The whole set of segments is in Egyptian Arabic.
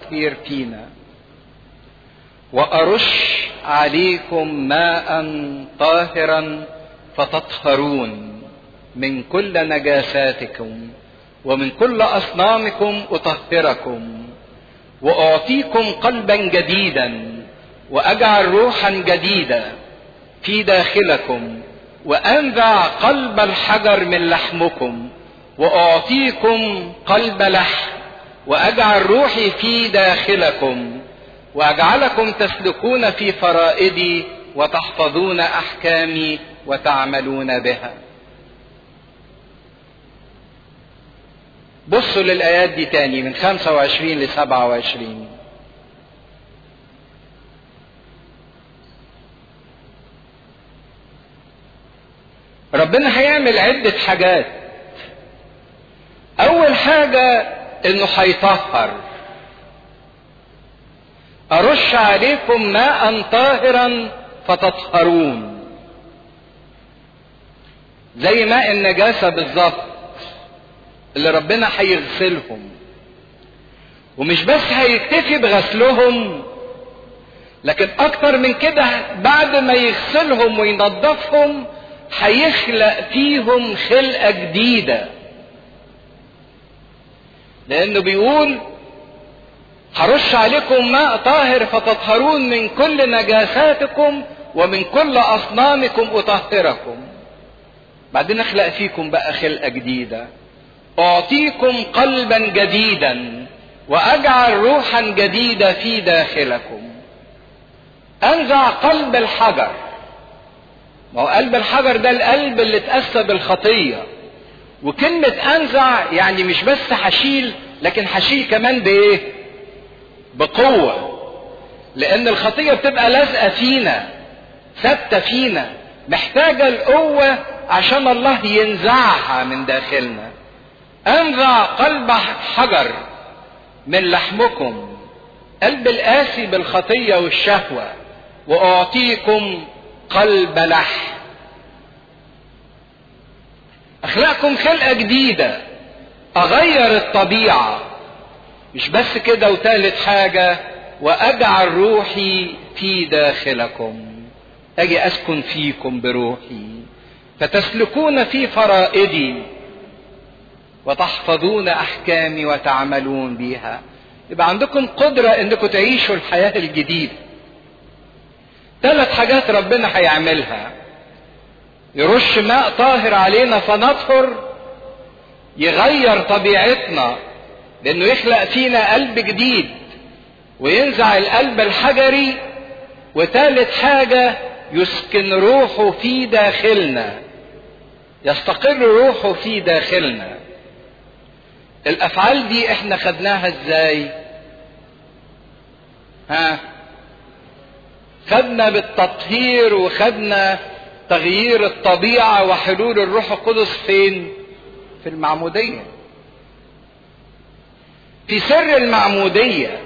التطهير فينا وارش عليكم ماء طاهرا فتطهرون من كل نجاساتكم ومن كل اصنامكم اطهركم واعطيكم قلبا جديدا واجعل روحا جديدا في داخلكم وانزع قلب الحجر من لحمكم واعطيكم قلب لحم واجعل روحي في داخلكم واجعلكم تسلكون في فرائدي وتحفظون احكامي وتعملون بها بصوا للايات دي تاني من 25 ل 27 ربنا هيعمل عدة حاجات أول حاجة إنه هيطهر أرش عليكم ماء طاهرا فتطهرون زي ماء النجاسة بالظبط اللي ربنا هيغسلهم ومش بس هيكتفي بغسلهم لكن أكتر من كده بعد ما يغسلهم وينظفهم هيخلق فيهم خلقة جديدة لأنه بيقول هرش عليكم ماء طاهر فتطهرون من كل نجاساتكم ومن كل أصنامكم أطهركم بعدين أخلق فيكم بقى خلقة جديدة أعطيكم قلبا جديدا وأجعل روحا جديدة في داخلكم أنزع قلب الحجر ما هو قلب الحجر ده القلب اللي اتأسى بالخطية وكلمة أنزع يعني مش بس هشيل لكن هشيل كمان بإيه؟ بقوة لأن الخطية بتبقى لازقة فينا ثابتة فينا محتاجة القوة عشان الله ينزعها من داخلنا أنزع قلب حجر من لحمكم قلب القاسي بالخطية والشهوة وأعطيكم قلب لحم اخلقكم خلقه جديده اغير الطبيعه مش بس كده وتالت حاجه واجعل روحي في داخلكم اجي اسكن فيكم بروحي فتسلكون في فرائدي وتحفظون احكامي وتعملون بها يبقى عندكم قدره انكم تعيشوا الحياه الجديده ثلاث حاجات ربنا هيعملها يرش ماء طاهر علينا فنطهر يغير طبيعتنا لانه يخلق فينا قلب جديد وينزع القلب الحجري وثالث حاجة يسكن روحه في داخلنا يستقر روحه في داخلنا الافعال دي احنا خدناها ازاي ها خدنا بالتطهير وخدنا تغيير الطبيعة وحلول الروح القدس فين؟ في المعمودية. في سر المعمودية.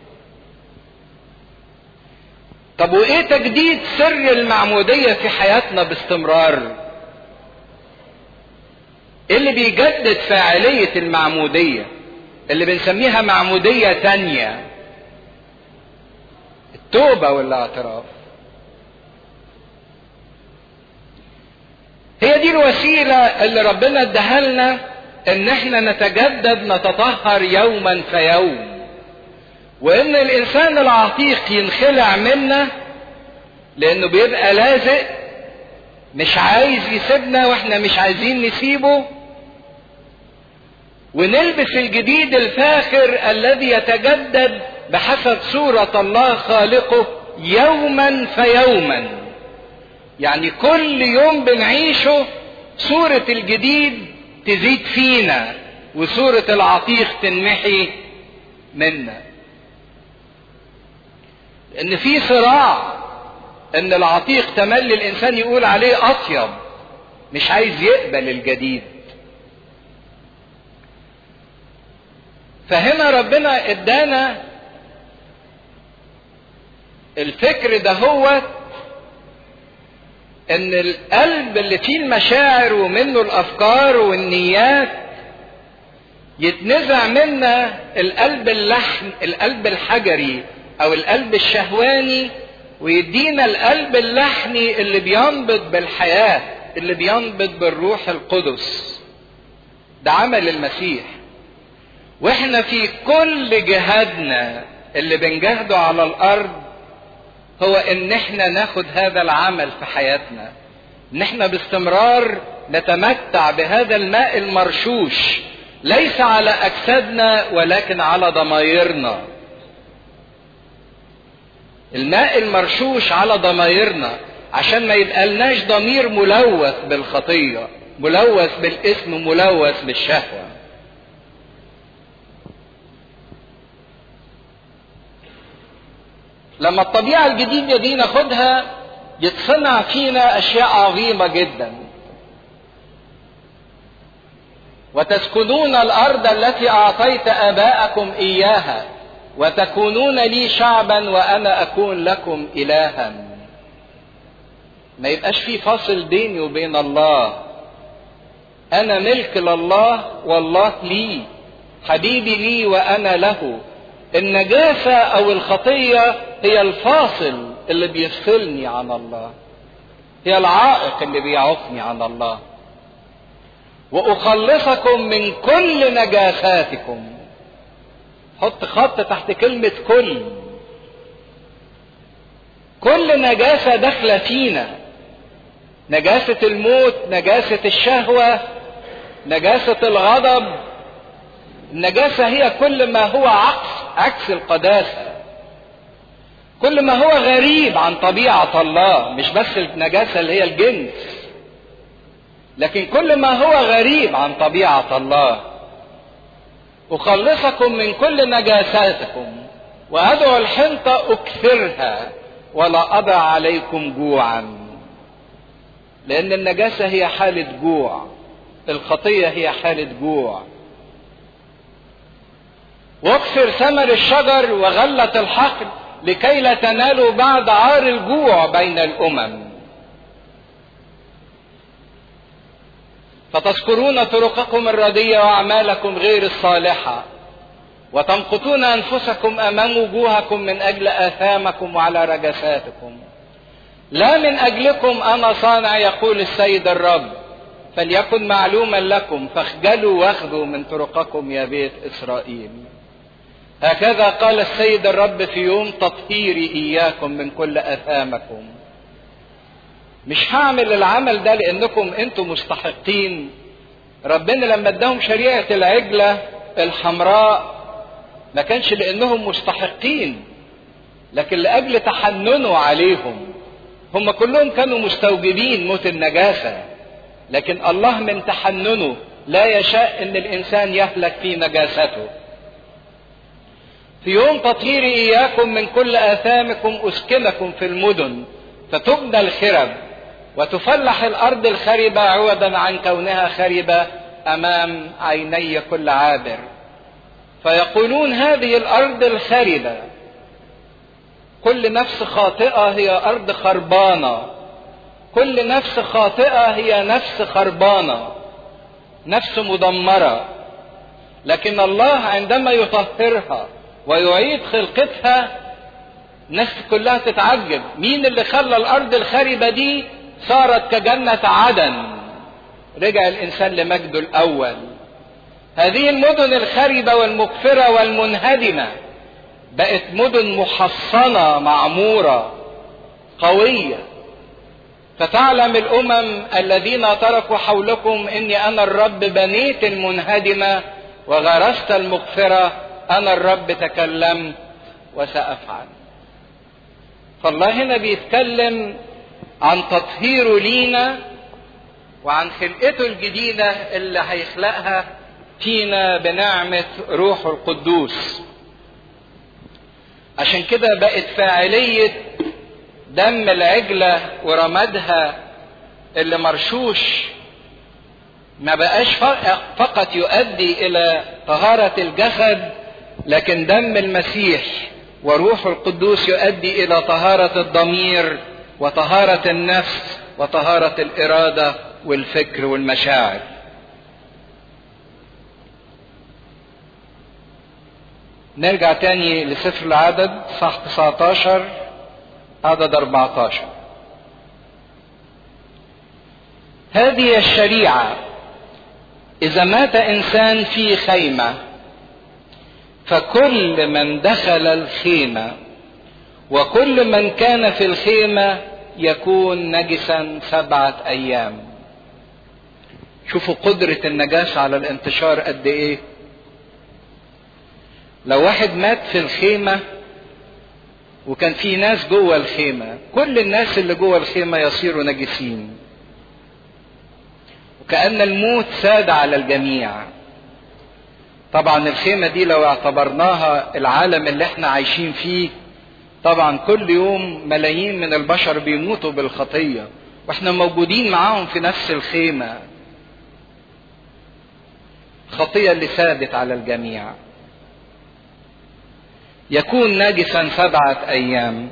طب وإيه تجديد سر المعمودية في حياتنا باستمرار؟ إيه اللي بيجدد فاعلية المعمودية؟ اللي بنسميها معمودية تانية. التوبة والاعتراف. هي دي الوسيلة اللي ربنا اداها لنا ان احنا نتجدد نتطهر يوما فيوم وان الانسان العتيق ينخلع منا لانه بيبقى لازق مش عايز يسيبنا واحنا مش عايزين نسيبه ونلبس الجديد الفاخر الذي يتجدد بحسب صورة الله خالقه يوما فيوما يعني كل يوم بنعيشه صورة الجديد تزيد فينا وصورة العتيق تنمحي منا لأن في صراع إن العتيق تملي الإنسان يقول عليه أطيب مش عايز يقبل الجديد فهنا ربنا ادانا الفكر ده هو ان القلب اللي فيه المشاعر ومنه الافكار والنيات يتنزع منا القلب اللحم القلب الحجري او القلب الشهواني ويدينا القلب اللحمي اللي بينبض بالحياة اللي بينبض بالروح القدس ده عمل المسيح واحنا في كل جهادنا اللي بنجاهده على الارض هو ان احنا ناخد هذا العمل في حياتنا ان احنا باستمرار نتمتع بهذا الماء المرشوش ليس على اجسادنا ولكن على ضمايرنا الماء المرشوش على ضمايرنا عشان ما يبقالناش ضمير ملوث بالخطيه ملوث بالاسم ملوث بالشهوه لما الطبيعه الجديده دي ناخدها يتصنع فينا اشياء عظيمه جدا وتسكنون الارض التي اعطيت اباءكم اياها وتكونون لي شعبا وانا اكون لكم الها ما يبقاش في فاصل بيني وبين الله انا ملك لله والله لي حبيبي لي وانا له النجاسه او الخطيه هي الفاصل اللي بيفصلني عن الله هي العائق اللي بيعوقني عن الله واخلصكم من كل نجاساتكم حط خط تحت كلمة كل كل نجاسة داخلة فينا نجاسة الموت نجاسة الشهوة نجاسة الغضب النجاسة هي كل ما هو عكس عكس القداسة كل ما هو غريب عن طبيعة الله مش بس النجاسة اللي هي الجنس لكن كل ما هو غريب عن طبيعة الله أخلصكم من كل نجاساتكم وأدعو الحنطة أكثرها ولا أضع عليكم جوعا لأن النجاسة هي حالة جوع الخطية هي حالة جوع واكثر ثمر الشجر وغلة الحقل لكي لا تنالوا بعد عار الجوع بين الأمم فتذكرون طرقكم الردية وأعمالكم غير الصالحة وتمقتون أنفسكم أمام وجوهكم من أجل آثامكم وعلى رجساتكم لا من أجلكم أنا صانع يقول السيد الرب فليكن معلوما لكم فاخجلوا واخذوا من طرقكم يا بيت إسرائيل هكذا قال السيد الرب في يوم تطهيري إياكم من كل آثامكم مش هعمل العمل ده لانكم انتم مستحقين ربنا لما اداهم شريعه العجله الحمراء ما كانش لانهم مستحقين لكن لاجل تحننه عليهم هم كلهم كانوا مستوجبين موت النجاسه لكن الله من تحننه لا يشاء ان الانسان يهلك في نجاسته في يوم تطهيري اياكم من كل اثامكم اسكنكم في المدن فتبنى الخرب وتفلح الارض الخربه عوضا عن كونها خربه امام عيني كل عابر فيقولون هذه الارض الخربه كل نفس خاطئه هي ارض خربانه كل نفس خاطئه هي نفس خربانه نفس مدمره لكن الله عندما يطهرها ويعيد خلقتها الناس كلها تتعجب مين اللي خلى الارض الخربه دي صارت كجنة عدن رجع الإنسان لمجده الأول هذه المدن الخربة والمكفرة والمنهدمة بقت مدن محصنة معمورة قوية فتعلم الأمم الذين تركوا حولكم إني أنا الرب بنيت المنهدمة وغرست المغفرة أنا الرب تكلمت وسأفعل فالله هنا بيتكلم عن تطهيره لينا وعن خلقته الجديدة اللي هيخلقها فينا بنعمة روحه القدوس عشان كده بقت فاعلية دم العجلة ورمادها اللي مرشوش ما بقاش فقط يؤدي إلى طهارة الجسد لكن دم المسيح وروح القدوس يؤدي إلى طهارة الضمير وطهارة النفس وطهارة الإرادة والفكر والمشاعر نرجع تاني لسفر العدد صح 19 عدد 14 هذه الشريعة إذا مات إنسان في خيمة فكل من دخل الخيمة وكل من كان في الخيمة يكون نجسا سبعة أيام شوفوا قدرة النجاسة على الانتشار قد إيه لو واحد مات في الخيمة وكان في ناس جوه الخيمة كل الناس اللي جوه الخيمة يصيروا نجسين وكأن الموت ساد على الجميع طبعا الخيمة دي لو اعتبرناها العالم اللي احنا عايشين فيه طبعا كل يوم ملايين من البشر بيموتوا بالخطية واحنا موجودين معاهم في نفس الخيمة الخطية اللي سادت على الجميع يكون نجسا سبعة أيام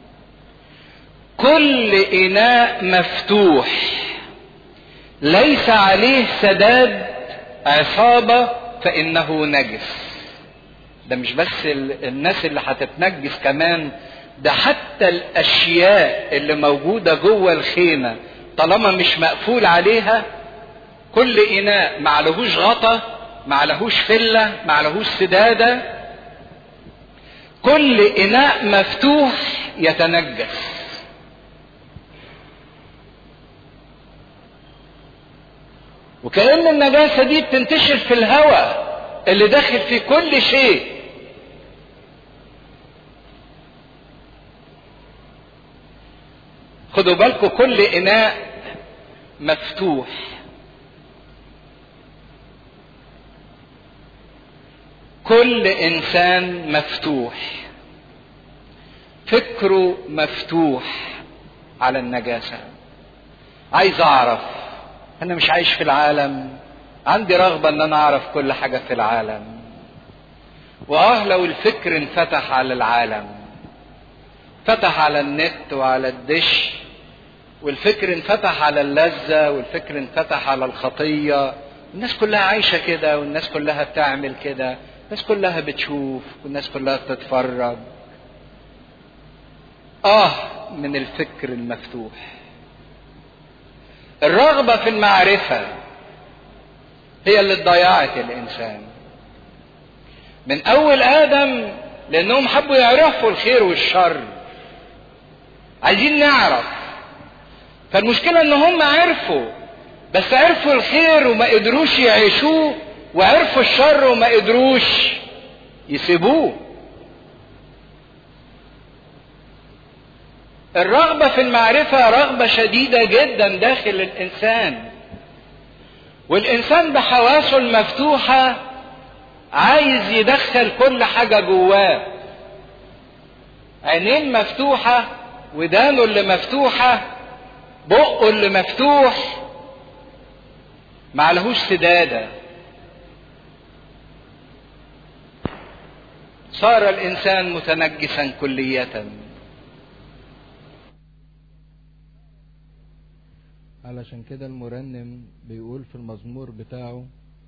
كل إناء مفتوح ليس عليه سداد عصابة فإنه نجس ده مش بس الناس اللي هتتنجس كمان ده حتى الأشياء اللي موجودة جوه الخيمة طالما مش مقفول عليها كل إناء معلهوش غطا معلهوش فلة معلهوش سدادة كل إناء مفتوح يتنجس وكأن النجاسة دي بتنتشر في الهواء اللي داخل في كل شيء خدوا بالكم كل إناء مفتوح كل إنسان مفتوح فكره مفتوح على النجاسة عايز أعرف أنا مش عايش في العالم عندي رغبة إن أنا أعرف كل حاجة في العالم وآه لو الفكر انفتح على العالم فتح على النت وعلى الدش والفكر انفتح على اللذة والفكر انفتح على الخطية الناس كلها عايشة كده والناس كلها بتعمل كده الناس كلها بتشوف والناس كلها بتتفرج آه من الفكر المفتوح الرغبة في المعرفة هي اللي ضيعت الإنسان من أول آدم لأنهم حبوا يعرفوا الخير والشر عايزين نعرف فالمشكلة إن هم عرفوا بس عرفوا الخير وما قدروش يعيشوه وعرفوا الشر وما قدروش يسيبوه الرغبة في المعرفة رغبة شديدة جدا داخل الإنسان والإنسان بحواسه المفتوحة عايز يدخل كل حاجة جواه عينين مفتوحة ودانه اللي مفتوحة بقه اللي مفتوح معلهوش سدادة صار الإنسان متنجسا كلية علشان كده المرنم بيقول في المزمور بتاعه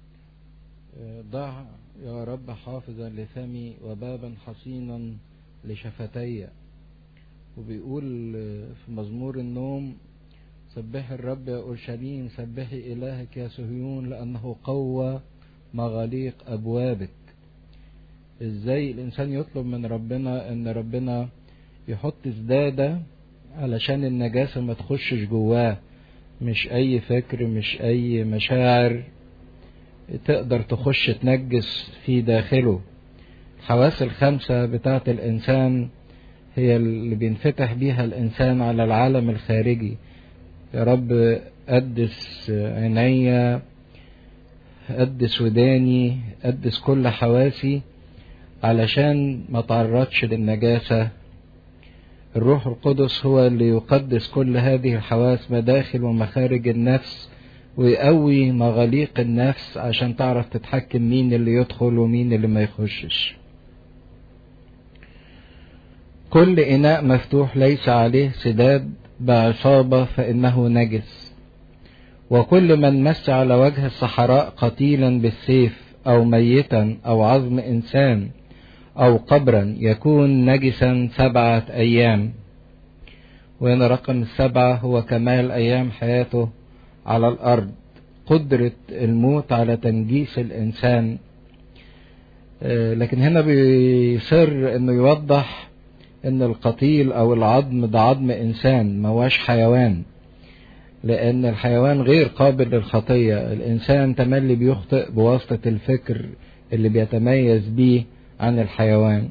ضع يا رب حافظا لفمي وبابا حصينا لشفتي وبيقول في مزمور النوم سبح الرب يا أورشليم سبحي إلهك يا صهيون لأنه قوى مغاليق أبوابك ازاي الإنسان يطلب من ربنا إن ربنا يحط سدادة علشان النجاسة ما تخشش جواه مش أي فكر مش أي مشاعر تقدر تخش تنجس في داخله الحواس الخمسة بتاعت الإنسان هي اللي بينفتح بيها الإنسان على العالم الخارجي يا رب قدس عينيا قدس وداني قدس كل حواسي علشان ما تعرضش للنجاسة الروح القدس هو اللي يقدس كل هذه الحواس مداخل ومخارج النفس ويقوي مغاليق النفس عشان تعرف تتحكم مين اللي يدخل ومين اللي ما يخشش كل إناء مفتوح ليس عليه سداد بعصابة فإنه نجس وكل من مس على وجه الصحراء قتيلا بالسيف أو ميتا أو عظم إنسان أو قبرا يكون نجسا سبعة أيام وهنا رقم السبعة هو كمال أيام حياته على الأرض قدرة الموت على تنجيس الإنسان لكن هنا بيصر انه يوضح ان القتيل او العظم ده عظم انسان ما هوش حيوان لان الحيوان غير قابل للخطية الانسان تملي بيخطئ بواسطة الفكر اللي بيتميز بيه عن الحيوان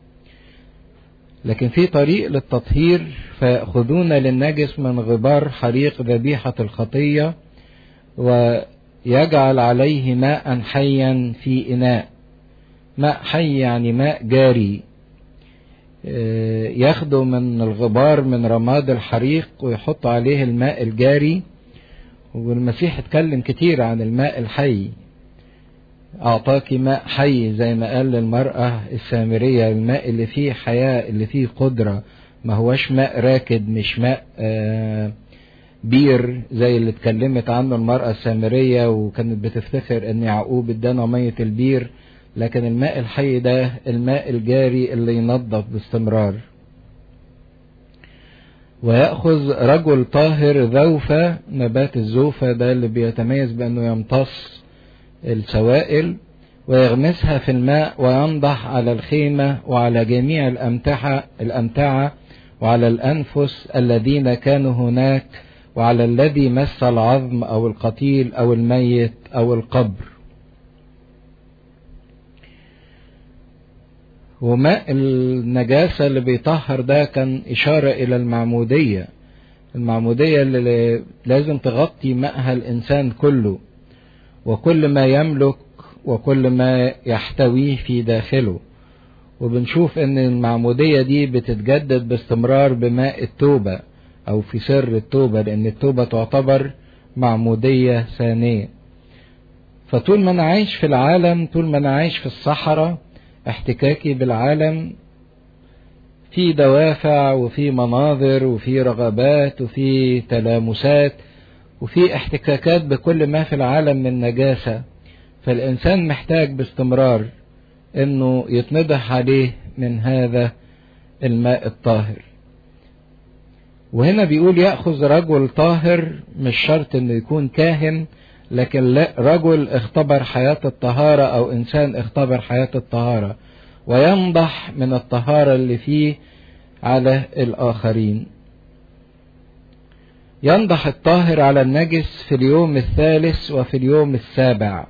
لكن في طريق للتطهير فيأخذون للنجس من غبار حريق ذبيحة الخطية ويجعل عليه ماء حيا في إناء ماء حي يعني ماء جاري ياخده من الغبار من رماد الحريق ويحط عليه الماء الجاري والمسيح اتكلم كتير عن الماء الحي أعطاك ماء حي زي ما قال للمرأة السامرية الماء اللي فيه حياة اللي فيه قدرة ما هوش ماء راكد مش ماء آه بير زي اللي اتكلمت عنه المرأة السامرية وكانت بتفتخر ان يعقوب ادانا مية البير لكن الماء الحي ده الماء الجاري اللي ينظف باستمرار ويأخذ رجل طاهر ذوفة نبات الزوفة ده اللي بيتميز بأنه يمتص السوائل ويغمسها في الماء وينضح على الخيمة وعلى جميع الأمتعة, الأمتعة وعلى الأنفس الذين كانوا هناك وعلى الذي مس العظم أو القتيل أو الميت أو القبر وماء النجاسة اللي بيطهر ده كان إشارة إلى المعمودية المعمودية اللي لازم تغطي ماءها الإنسان كله وكل ما يملك وكل ما يحتويه في داخله وبنشوف ان المعمودية دي بتتجدد باستمرار بماء التوبة او في سر التوبة لان التوبة تعتبر معمودية ثانية فطول ما انا عايش في العالم طول ما انا عايش في الصحراء احتكاكي بالعالم في دوافع وفي مناظر وفي رغبات وفي تلامسات وفي احتكاكات بكل ما في العالم من نجاسة فالإنسان محتاج باستمرار إنه يتنضح عليه من هذا الماء الطاهر وهنا بيقول يأخذ رجل طاهر مش شرط إنه يكون كاهن لكن لا رجل اختبر حياة الطهارة أو إنسان اختبر حياة الطهارة وينضح من الطهارة اللي فيه على الآخرين ينضح الطاهر على النجس في اليوم الثالث وفي اليوم السابع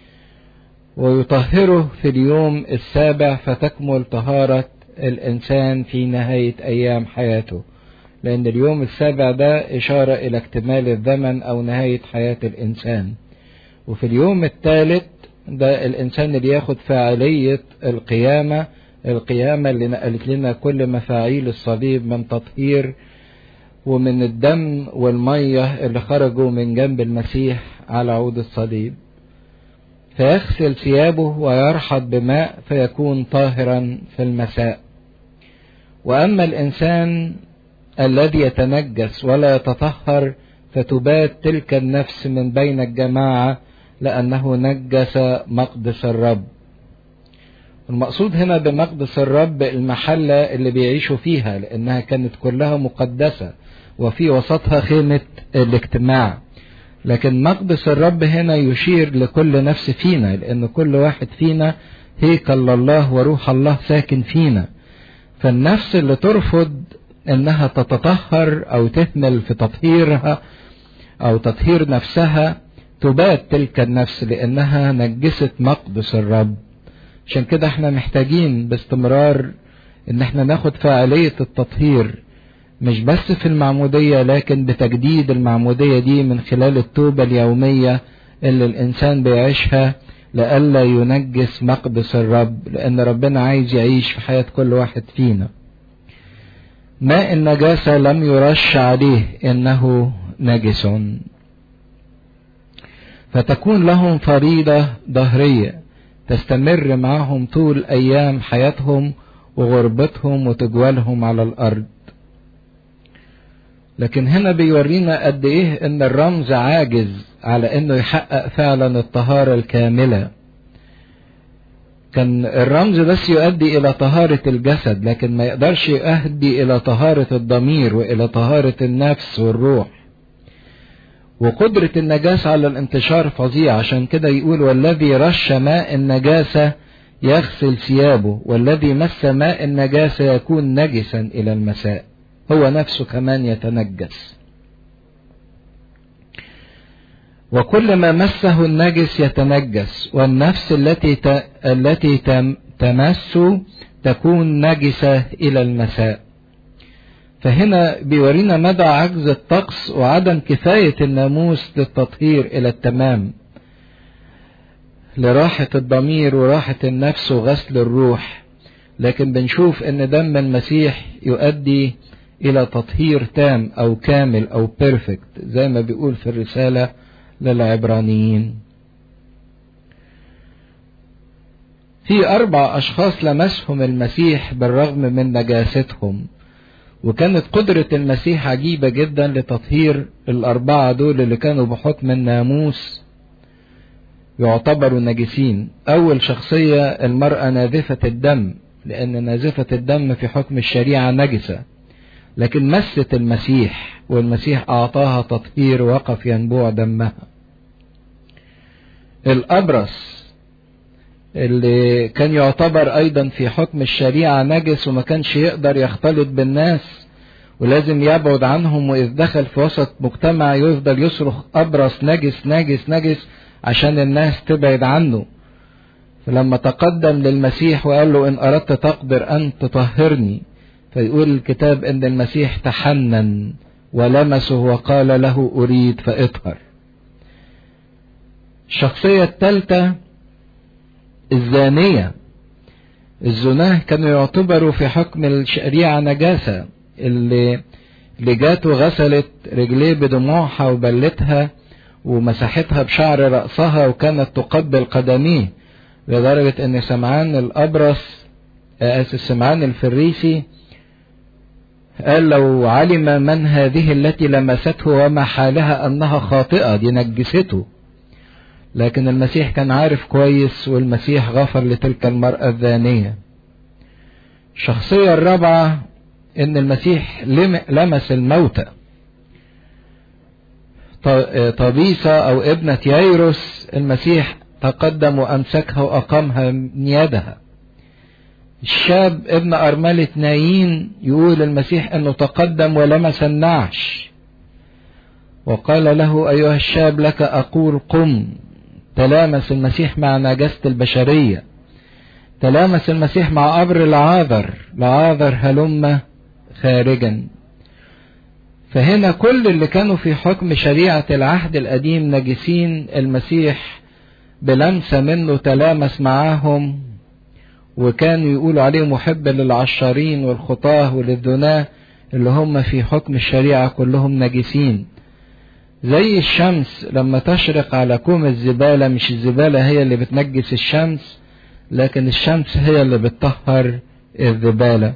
ويطهره في اليوم السابع فتكمل طهارة الإنسان في نهاية أيام حياته لأن اليوم السابع ده إشارة إلى اكتمال الزمن أو نهاية حياة الإنسان وفي اليوم الثالث ده الإنسان اللي ياخد فاعلية القيامة القيامة اللي نقلت لنا كل مفاعيل الصليب من تطهير ومن الدم والمية اللي خرجوا من جنب المسيح على عود الصليب فيغسل ثيابه ويرحض بماء فيكون طاهرا في المساء وأما الإنسان الذي يتنجس ولا يتطهر فتبات تلك النفس من بين الجماعة لأنه نجس مقدس الرب المقصود هنا بمقدس الرب المحلة اللي بيعيشوا فيها لأنها كانت كلها مقدسة وفي وسطها خيمة الاجتماع لكن مقدس الرب هنا يشير لكل نفس فينا لأن كل واحد فينا هيكل الله وروح الله ساكن فينا فالنفس اللي ترفض انها تتطهر او تهمل في تطهيرها او تطهير نفسها تبات تلك النفس لانها نجست مقدس الرب عشان كده احنا محتاجين باستمرار ان احنا ناخد فاعلية التطهير مش بس في المعمودية لكن بتجديد المعمودية دي من خلال التوبة اليومية اللي الانسان بيعيشها لئلا ينجس مقدس الرب لان ربنا عايز يعيش في حياة كل واحد فينا ماء النجاسة لم يرش عليه انه نجس فتكون لهم فريضة ظهرية تستمر معهم طول ايام حياتهم وغربتهم وتجوالهم على الارض لكن هنا بيورينا قد ايه ان الرمز عاجز على انه يحقق فعلا الطهارة الكاملة كان الرمز بس يؤدي إلى طهارة الجسد لكن ما يقدرش يؤدي إلى طهارة الضمير وإلى طهارة النفس والروح وقدرة النجاسة على الانتشار فظيع عشان كده يقول والذي رش ماء النجاسة يغسل ثيابه والذي مس ماء النجاسة يكون نجسا إلى المساء هو نفسه كمان يتنجس وكل ما مسه النجس يتنجس والنفس التي ت... التي تم... تمس تكون نجسة إلى المساء فهنا بيورينا مدى عجز الطقس وعدم كفاية الناموس للتطهير إلى التمام لراحة الضمير وراحة النفس وغسل الروح لكن بنشوف ان دم المسيح يؤدي الى تطهير تام او كامل او بيرفكت زي ما بيقول في الرسالة للعبرانيين في اربع اشخاص لمسهم المسيح بالرغم من نجاستهم وكانت قدرة المسيح عجيبة جدا لتطهير الاربعة دول اللي كانوا بحكم الناموس يعتبروا نجسين أول شخصية المرأة نازفة الدم لأن نازفة الدم في حكم الشريعة نجسة لكن مست المسيح والمسيح أعطاها تطهير وقف ينبوع دمها الأبرص اللي كان يعتبر أيضا في حكم الشريعة نجس وما كانش يقدر يختلط بالناس ولازم يبعد عنهم وإذ دخل في وسط مجتمع يفضل يصرخ أبرص نجس نجس نجس عشان الناس تبعد عنه فلما تقدم للمسيح وقال له إن أردت تقدر أن تطهرني فيقول الكتاب إن المسيح تحنن ولمسه وقال له أريد فاطهر الشخصية الثالثة الزانية الزناه كانوا يعتبروا في حكم الشريعة نجاسة اللي اللي جات وغسلت رجليه بدموعها وبلتها ومسحتها بشعر رأسها وكانت تقبل قدميه لدرجة ان سمعان الابرص اسف سمعان الفريسي قال لو علم من هذه التي لمسته وما حالها انها خاطئة دي نجسته لكن المسيح كان عارف كويس والمسيح غفر لتلك المرأة الذانية الشخصية الرابعة ان المسيح لمس الموتى طبيسة او ابنة ييروس المسيح تقدم وامسكها واقامها من يدها الشاب ابن ارملة نايين يقول المسيح انه تقدم ولمس النعش وقال له ايها الشاب لك اقول قم تلامس المسيح مع نجاسة البشرية تلامس المسيح مع قبر العاذر العاذر هلم خارجا فهنا كل اللي كانوا في حكم شريعة العهد القديم نجسين المسيح بلمسة منه تلامس معاهم وكانوا يقولوا عليه محب للعشارين والخطاه وللذناه اللي هم في حكم الشريعة كلهم نجسين زي الشمس لما تشرق على كوم الزبالة مش الزبالة هي اللي بتنجس الشمس لكن الشمس هي اللي بتطهر الزبالة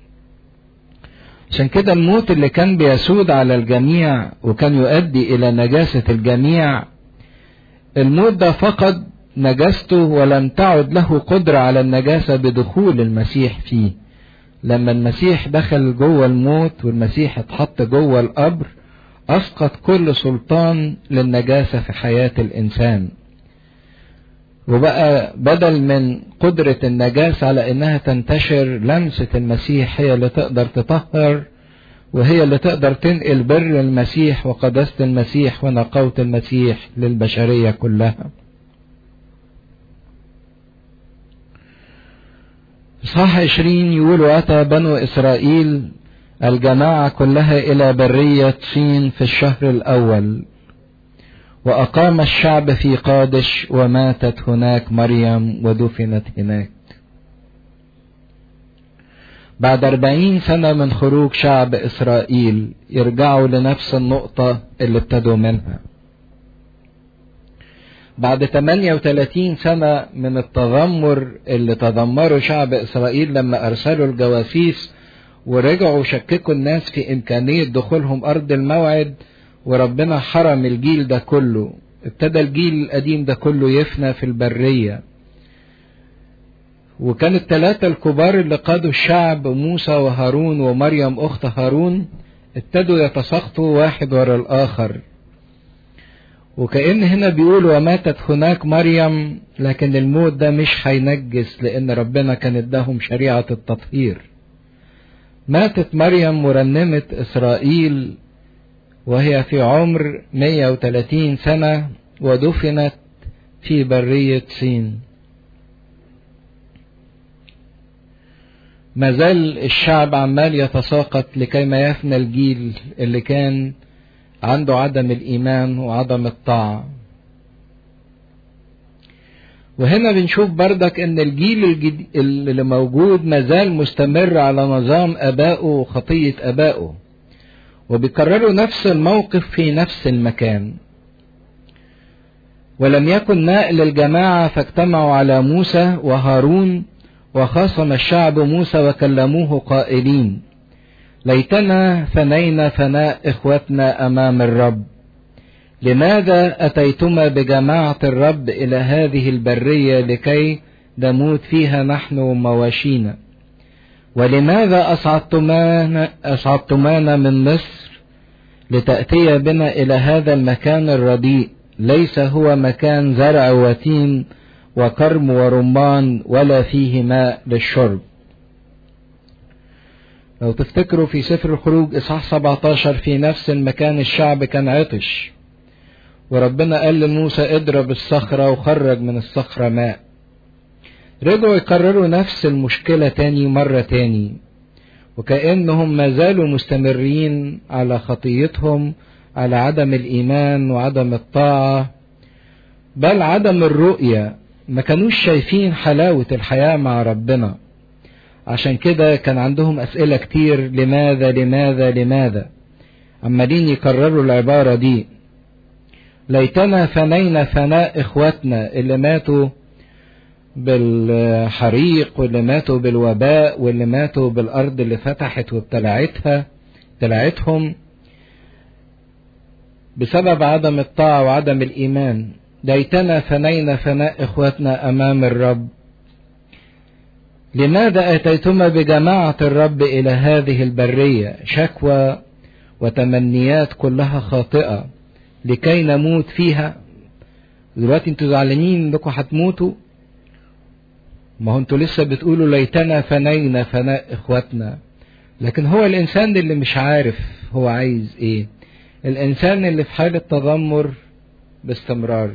عشان كده الموت اللي كان بيسود على الجميع وكان يؤدي إلى نجاسة الجميع الموت ده فقد نجاسته ولم تعد له قدرة على النجاسة بدخول المسيح فيه لما المسيح دخل جوه الموت والمسيح اتحط جوه القبر أسقط كل سلطان للنجاسة في حياة الإنسان وبقى بدل من قدرة النجاسة على إنها تنتشر لمسة المسيح هي اللي تقدر تطهر وهي اللي تقدر تنقل بر المسيح وقداسة المسيح ونقاوة المسيح للبشرية كلها صح عشرين يقول وأتى بنو إسرائيل الجماعة كلها إلى برية صين في الشهر الأول وأقام الشعب في قادش وماتت هناك مريم ودفنت هناك بعد أربعين سنة من خروج شعب إسرائيل يرجعوا لنفس النقطة اللي ابتدوا منها بعد 38 سنة من التذمر اللي تذمروا شعب إسرائيل لما أرسلوا الجواسيس ورجعوا شككوا الناس في إمكانية دخولهم أرض الموعد وربنا حرم الجيل ده كله. ابتدى الجيل القديم ده كله يفنى في البرية. وكان الثلاثة الكبار اللي قادوا الشعب موسى وهارون ومريم أخت هارون ابتدوا يتساقطوا واحد ورا الآخر وكأن هنا بيقول وماتت هناك مريم لكن الموت ده مش هينجس لأن ربنا كان اداهم شريعة التطهير ماتت مريم مرنمة إسرائيل وهي في عمر 130 سنة ودفنت في برية سين ما زال الشعب عمال يتساقط لكي ما يفنى الجيل اللي كان عنده عدم الإيمان وعدم الطاعة وهنا بنشوف بردك ان الجيل الجديد اللي موجود مازال مستمر على نظام ابائه وخطية ابائه وبيكرروا نفس الموقف في نفس المكان ولم يكن نائل الجماعة فاجتمعوا على موسى وهارون وخاصم الشعب موسى وكلموه قائلين ليتنا فنينا فناء اخوتنا امام الرب لماذا اتيتما بجماعه الرب الى هذه البريه لكي نموت فيها نحن ومواشينا ولماذا اصعدتمانا اصعدتمانا من مصر لتاتي بنا الى هذا المكان الرديء ليس هو مكان زرع وتين وكرم ورمان ولا فيه ماء للشرب لو تفتكروا في سفر الخروج إصحاح 17 في نفس المكان الشعب كان عطش وربنا قال لموسى اضرب الصخرة وخرج من الصخرة ماء رجعوا يكرروا نفس المشكلة تاني مرة تاني وكأنهم ما زالوا مستمرين على خطيتهم على عدم الإيمان وعدم الطاعة بل عدم الرؤية ما كانوش شايفين حلاوة الحياة مع ربنا عشان كده كان عندهم أسئلة كتير لماذا لماذا لماذا عمالين يكرروا العبارة دي ليتنا فنينا فناء إخواتنا اللي ماتوا بالحريق واللي ماتوا بالوباء واللي ماتوا بالأرض اللي فتحت وابتلعتها ابتلعتهم بسبب عدم الطاعة وعدم الإيمان ليتنا فنينا فناء إخواتنا أمام الرب لماذا أتيتما بجماعة الرب إلى هذه البرية شكوى وتمنيات كلها خاطئة لكي نموت فيها دلوقتي انتوا زعلانين انكم هتموتوا ما هو انتوا لسه بتقولوا ليتنا فنينا فناء اخواتنا لكن هو الانسان اللي مش عارف هو عايز ايه الانسان اللي في حالة تذمر باستمرار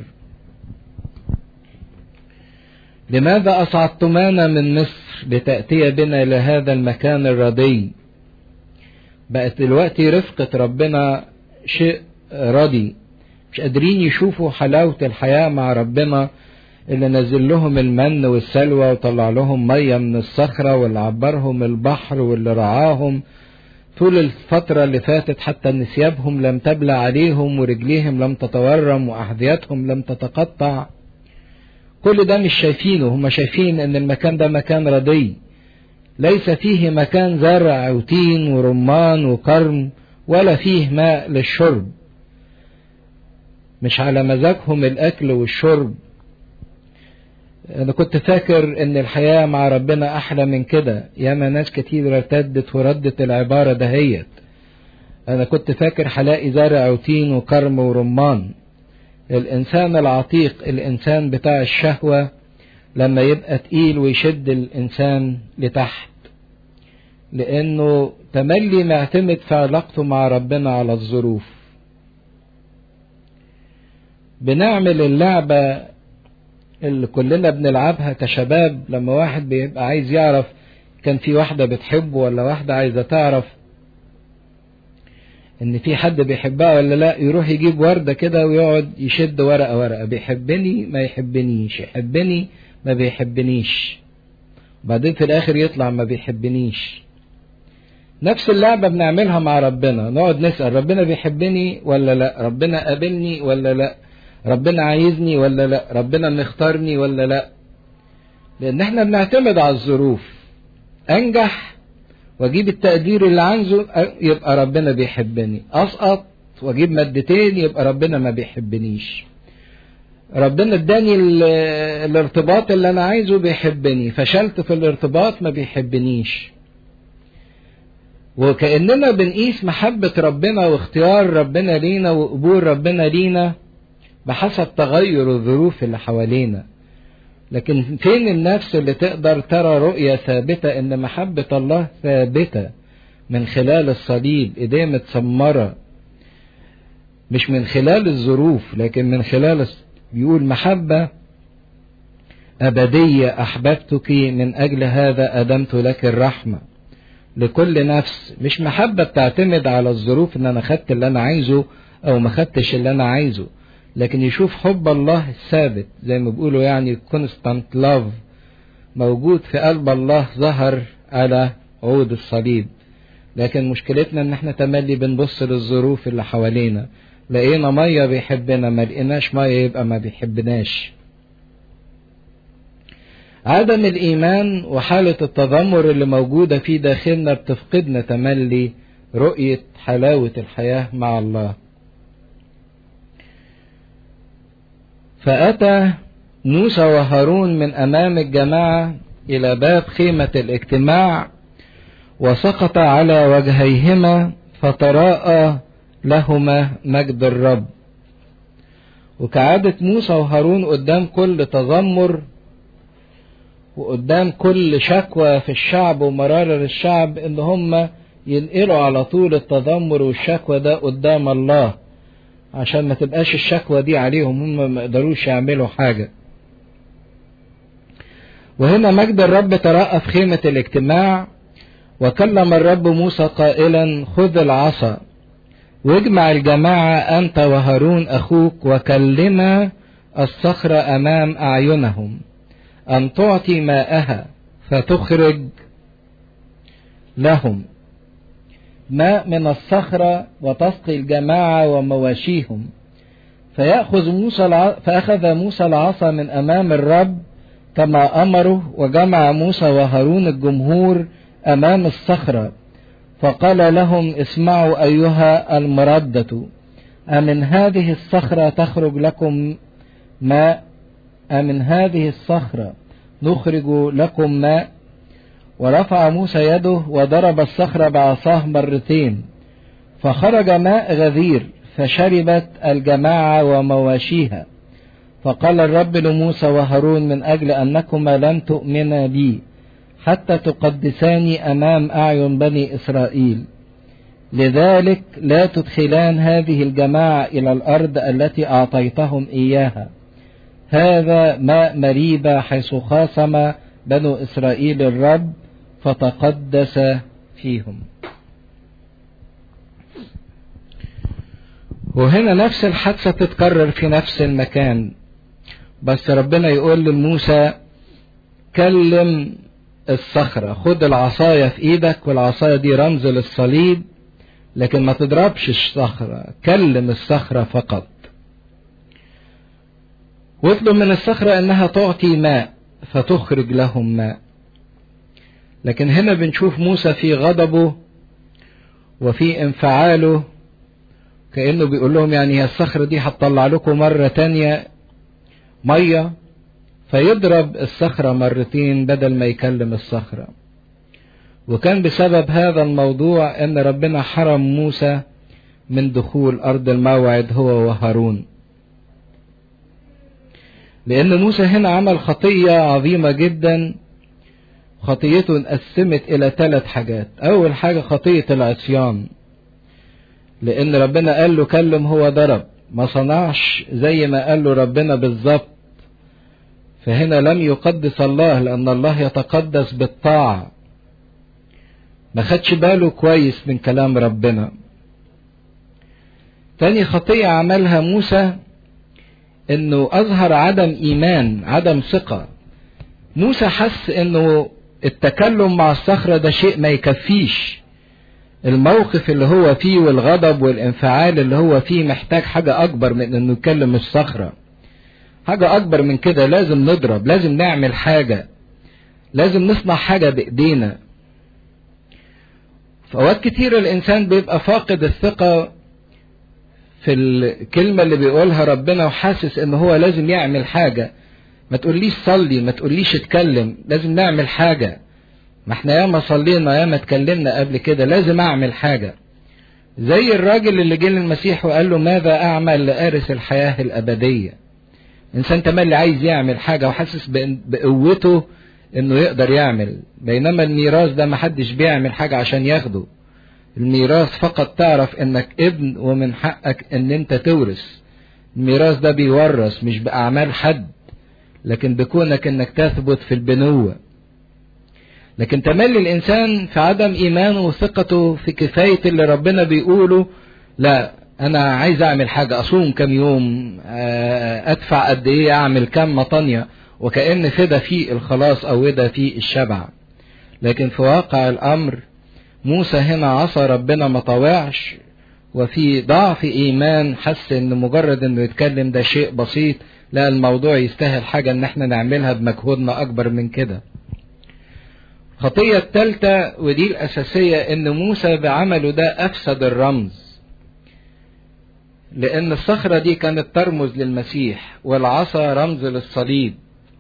لماذا أصعدتمانا من مصر لتأتي بنا إلى هذا المكان الردي بقت دلوقتي رفقة ربنا شيء ردي مش قادرين يشوفوا حلاوة الحياة مع ربنا اللي نزل لهم المن والسلوى وطلع لهم مية من الصخرة واللي عبرهم البحر واللي رعاهم طول الفترة اللي فاتت حتى ان ثيابهم لم تبلى عليهم ورجليهم لم تتورم وأحذيتهم لم تتقطع كل ده مش شايفينه هم شايفين ان المكان ده مكان ردي ليس فيه مكان زرع وتين ورمان وكرم ولا فيه ماء للشرب مش على مزاجهم الاكل والشرب انا كنت فاكر ان الحياة مع ربنا احلى من كده ياما ناس كتير ارتدت وردت العبارة دهيت انا كنت فاكر هلاقي زرع وتين وكرم ورمان الإنسان العتيق الإنسان بتاع الشهوة لما يبقى تقيل ويشد الإنسان لتحت لأنه تملي معتمد في علاقته مع ربنا على الظروف بنعمل اللعبة اللي كلنا بنلعبها كشباب لما واحد بيبقى عايز يعرف كان في واحدة بتحبه ولا واحدة عايزة تعرف ان في حد بيحبها ولا لا يروح يجيب وردة كده ويقعد يشد ورقة ورقة بيحبني ما يحبنيش يحبني ما بيحبنيش وبعدين في الاخر يطلع ما بيحبنيش نفس اللعبة بنعملها مع ربنا نقعد نسأل ربنا بيحبني ولا لا ربنا قابلني ولا لا ربنا عايزني ولا لا ربنا مختارني ولا لا لان احنا بنعتمد على الظروف انجح واجيب التقدير اللي عايزه يبقى ربنا بيحبني اسقط واجيب مادتين يبقى ربنا ما بيحبنيش ربنا اداني الارتباط اللي انا عايزه بيحبني فشلت في الارتباط ما بيحبنيش وكأننا بنقيس محبة ربنا واختيار ربنا لينا وقبول ربنا لينا بحسب تغير الظروف اللي حوالينا لكن فين النفس اللي تقدر ترى رؤية ثابتة ان محبة الله ثابتة من خلال الصليب ايديه متسمرة مش من خلال الظروف لكن من خلال بيقول محبة أبدية أحببتك من أجل هذا أدمت لك الرحمة لكل نفس مش محبة بتعتمد على الظروف ان انا خدت اللي انا عايزه او ما خدتش اللي انا عايزه لكن يشوف حب الله الثابت زي ما بيقولوا يعني constant love موجود في قلب الله ظهر على عود الصليب لكن مشكلتنا ان احنا تملي بنبص للظروف اللي حوالينا لقينا ميه بيحبنا ما لقيناش ميه يبقى ما بيحبناش عدم الإيمان وحالة التذمر اللي موجودة في داخلنا بتفقدنا تملي رؤية حلاوة الحياة مع الله. فأتى موسى وهارون من أمام الجماعة إلى باب خيمة الاجتماع وسقط على وجهيهما فتراءى لهما مجد الرب. وكعادة موسى وهارون قدام كل تذمر وقدام كل شكوى في الشعب ومرارة للشعب ان هم ينقلوا على طول التذمر والشكوى ده قدام الله عشان ما تبقاش الشكوى دي عليهم هم ما يقدروش يعملوا حاجة وهنا مجد الرب ترأى في خيمة الاجتماع وكلم الرب موسى قائلا خذ العصا واجمع الجماعة أنت وهارون أخوك وكلما الصخرة أمام أعينهم أن تعطي ماءها فتخرج لهم ماء من الصخرة وتسقي الجماعة ومواشيهم فيأخذ موسى الع... فأخذ موسى العصا من أمام الرب كما أمره وجمع موسى وهارون الجمهور أمام الصخرة فقال لهم اسمعوا أيها المردة أمن هذه الصخرة تخرج لكم ماء أمن هذه الصخرة نخرج لكم ماء ورفع موسى يده وضرب الصخرة بعصاه مرتين فخرج ماء غزير فشربت الجماعة ومواشيها فقال الرب لموسى وهارون من أجل أنكما لم تؤمنا بي حتى تقدساني أمام أعين بني إسرائيل لذلك لا تدخلان هذه الجماعة إلى الأرض التي أعطيتهم إياها هذا ماء مريبة حيث خاصم بنو إسرائيل الرب فتقدس فيهم وهنا نفس الحادثة تتكرر في نفس المكان بس ربنا يقول لموسى كلم الصخرة خد العصاية في ايدك والعصاية دي رمز للصليب لكن ما تضربش الصخرة كلم الصخرة فقط واطلب من الصخرة انها تعطي ماء فتخرج لهم ماء لكن هنا بنشوف موسى في غضبه وفي انفعاله كأنه بيقول لهم يعني هي الصخرة دي هتطلع لكم مرة تانية مية فيضرب الصخرة مرتين بدل ما يكلم الصخرة وكان بسبب هذا الموضوع ان ربنا حرم موسى من دخول ارض الموعد هو وهارون لان موسى هنا عمل خطية عظيمة جدا خطيته انقسمت الى ثلاث حاجات اول حاجة خطية العصيان لان ربنا قال له كلم هو ضرب ما صنعش زي ما قال له ربنا بالظبط فهنا لم يقدس الله لان الله يتقدس بالطاعة ما خدش باله كويس من كلام ربنا تاني خطية عملها موسى انه اظهر عدم ايمان عدم ثقة موسى حس انه التكلم مع الصخرة ده شيء ما يكفيش الموقف اللي هو فيه والغضب والانفعال اللي هو فيه محتاج حاجة اكبر من انه يكلم الصخرة حاجة اكبر من كده لازم نضرب لازم نعمل حاجة لازم نصنع حاجة بايدينا في اوقات كتير الانسان بيبقى فاقد الثقة في الكلمة اللي بيقولها ربنا وحاسس ان هو لازم يعمل حاجة ما تقوليش صلي ما تقوليش اتكلم لازم نعمل حاجة ما احنا ياما صلينا ياما اتكلمنا قبل كده لازم اعمل حاجة زي الراجل اللي جه للمسيح وقال له ماذا اعمل لارث الحياة الابدية انسان تملي عايز يعمل حاجة وحاسس بقوته انه يقدر يعمل بينما الميراث ده محدش بيعمل حاجة عشان ياخده الميراث فقط تعرف انك ابن ومن حقك ان انت تورث الميراث ده بيورث مش باعمال حد لكن بكونك انك تثبت في البنوة لكن تملي الانسان في عدم ايمانه وثقته في كفاية اللي ربنا بيقوله لا انا عايز اعمل حاجة اصوم كم يوم ادفع قد ايه اعمل كم مطانية وكأن فدا فيه الخلاص او ده فيه الشبع لكن في واقع الامر موسى هنا عصى ربنا ما طوعش وفي ضعف ايمان حس ان مجرد انه يتكلم ده شيء بسيط لا الموضوع يستاهل حاجة ان احنا نعملها بمجهودنا اكبر من كده الخطية الثالثة ودي الاساسية ان موسى بعمله ده افسد الرمز لان الصخرة دي كانت ترمز للمسيح والعصا رمز للصليب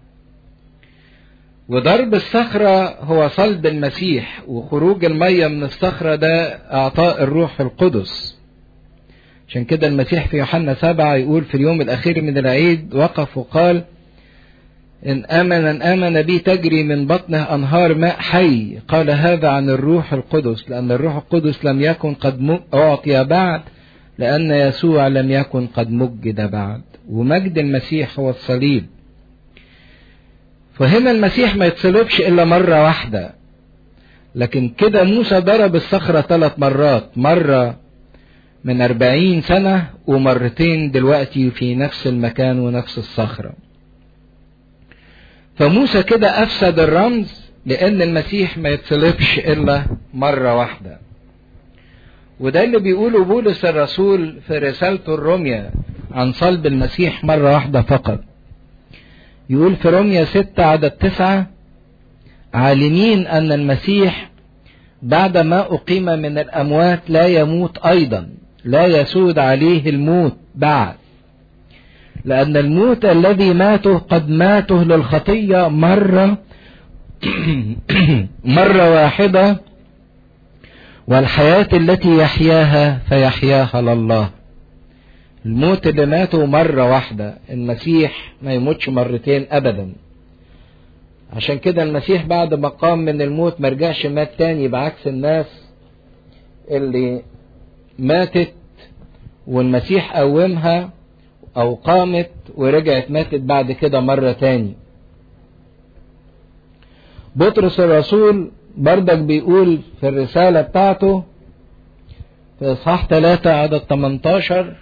وضرب الصخرة هو صلب المسيح وخروج المية من الصخرة ده اعطاء الروح القدس عشان كده المسيح في يوحنا سبعة يقول في اليوم الأخير من العيد وقف وقال إن آمن أن آمن بي تجري من بطنه أنهار ماء حي قال هذا عن الروح القدس لأن الروح القدس لم يكن قد أعطي بعد لأن يسوع لم يكن قد مجد بعد ومجد المسيح هو الصليب فهنا المسيح ما يتصلبش إلا مرة واحدة لكن كده موسى ضرب الصخرة ثلاث مرات مرة من أربعين سنة ومرتين دلوقتي في نفس المكان ونفس الصخرة فموسى كده أفسد الرمز لأن المسيح ما يتصلبش إلا مرة واحدة وده اللي بيقوله بولس الرسول في رسالته الرمية عن صلب المسيح مرة واحدة فقط يقول في رمية ستة عدد تسعة عالمين أن المسيح بعدما أقيم من الأموات لا يموت أيضا لا يسود عليه الموت بعد لأن الموت الذي ماته قد ماته للخطية مرة مرة واحدة والحياة التي يحياها فيحياها لله الموت اللي ماته مرة واحدة المسيح ما يموتش مرتين أبدا عشان كده المسيح بعد ما قام من الموت ما رجعش مات تاني بعكس الناس اللي ماتت والمسيح قومها او قامت ورجعت ماتت بعد كده مرة تاني بطرس الرسول بردك بيقول في الرسالة بتاعته في اصحاح 3 عدد 18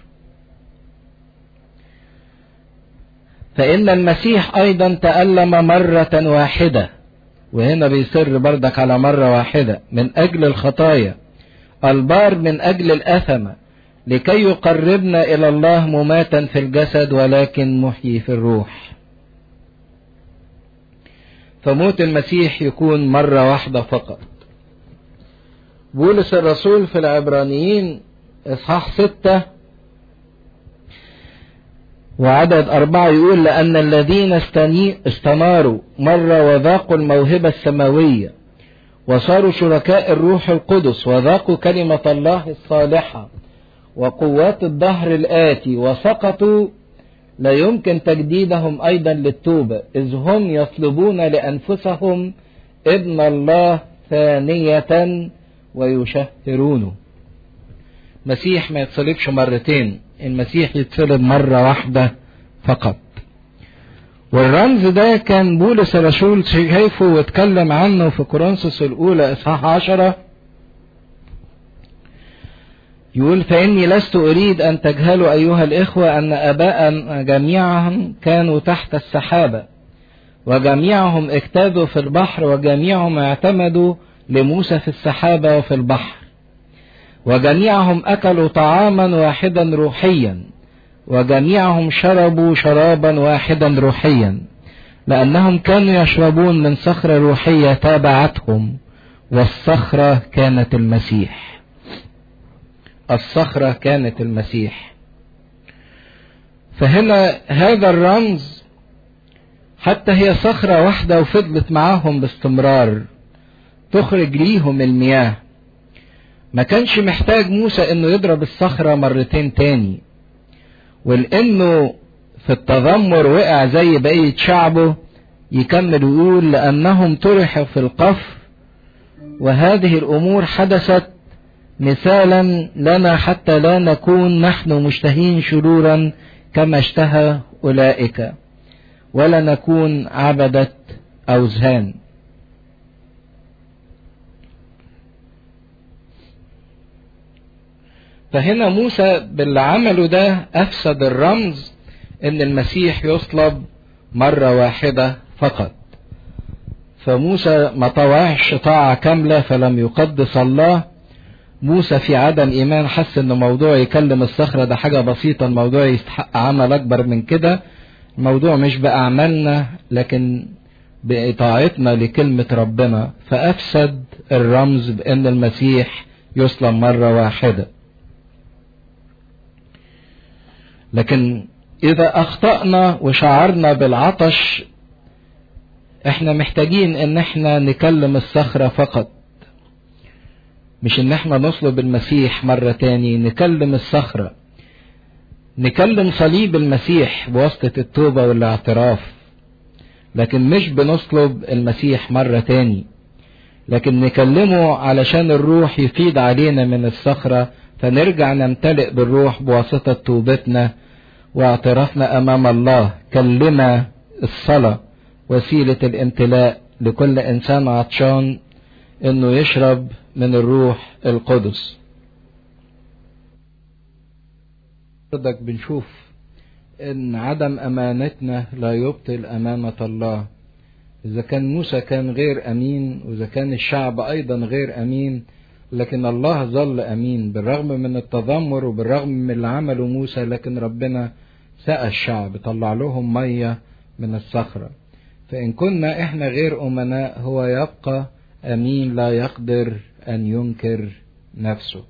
فإن المسيح أيضا تألم مرة واحدة وهنا بيصر بردك على مرة واحدة من أجل الخطايا البار من أجل الأثمة لكي يقربنا إلى الله مماتا في الجسد ولكن محيي في الروح فموت المسيح يكون مرة واحدة فقط بولس الرسول في العبرانيين إصحاح ستة وعدد أربعة يقول لأن الذين استناروا مرة وذاقوا الموهبة السماوية وصاروا شركاء الروح القدس وذاقوا كلمة الله الصالحة وقوات الدهر الآتي وسقطوا لا يمكن تجديدهم أيضا للتوبة إذ هم يطلبون لأنفسهم ابن الله ثانية ويشهرونه مسيح ما يتصلبش مرتين المسيح يتصلب مرة واحدة فقط والرمز ده كان بولس الرسول شايفه واتكلم عنه في كورنثوس الأولى إصحاح عشرة يقول فإني لست أريد أن تجهلوا أيها الإخوة أن أباء جميعهم كانوا تحت السحابة وجميعهم اجتازوا في البحر وجميعهم اعتمدوا لموسى في السحابة وفي البحر وجميعهم أكلوا طعاما واحدا روحيا وجميعهم شربوا شرابا واحدا روحيا لأنهم كانوا يشربون من صخرة روحية تابعتهم والصخرة كانت المسيح الصخرة كانت المسيح فهنا هذا الرمز حتى هي صخرة واحدة وفضلت معاهم باستمرار تخرج ليهم المياه ما كانش محتاج موسى انه يضرب الصخرة مرتين تاني ولانه في التذمر وقع زي بقية شعبه يكمل ويقول لانهم طرحوا في القفر وهذه الامور حدثت مثالا لنا حتى لا نكون نحن مشتهين شرورا كما اشتهى اولئك ولا نكون عبدة اوزهان فهنا موسى باللي عمله ده افسد الرمز ان المسيح يصلب مرة واحدة فقط فموسى ما طوعش طاعة كاملة فلم يقدس الله موسى في عدم ايمان حس ان موضوع يكلم الصخرة ده حاجة بسيطة الموضوع يستحق عمل اكبر من كده الموضوع مش باعمالنا لكن باطاعتنا لكلمة ربنا فافسد الرمز بان المسيح يصلب مرة واحدة لكن اذا اخطأنا وشعرنا بالعطش احنا محتاجين ان احنا نكلم الصخرة فقط مش ان احنا نصلب المسيح مرة تاني نكلم الصخرة نكلم صليب المسيح بواسطة التوبة والاعتراف لكن مش بنصلب المسيح مرة تاني لكن نكلمه علشان الروح يفيد علينا من الصخرة فنرجع نمتلئ بالروح بواسطة توبتنا واعترافنا امام الله كلمة الصلاة وسيلة الامتلاء لكل انسان عطشان انه يشرب من الروح القدس برضك بنشوف ان عدم امانتنا لا يبطل امانة الله اذا كان موسى كان غير امين واذا كان الشعب ايضا غير امين لكن الله ظل امين بالرغم من التذمر وبالرغم من اللي عمله موسى لكن ربنا سقى الشعب طلع لهم ميه من الصخره فان كنا احنا غير امناء هو يبقى امين لا يقدر ان ينكر نفسه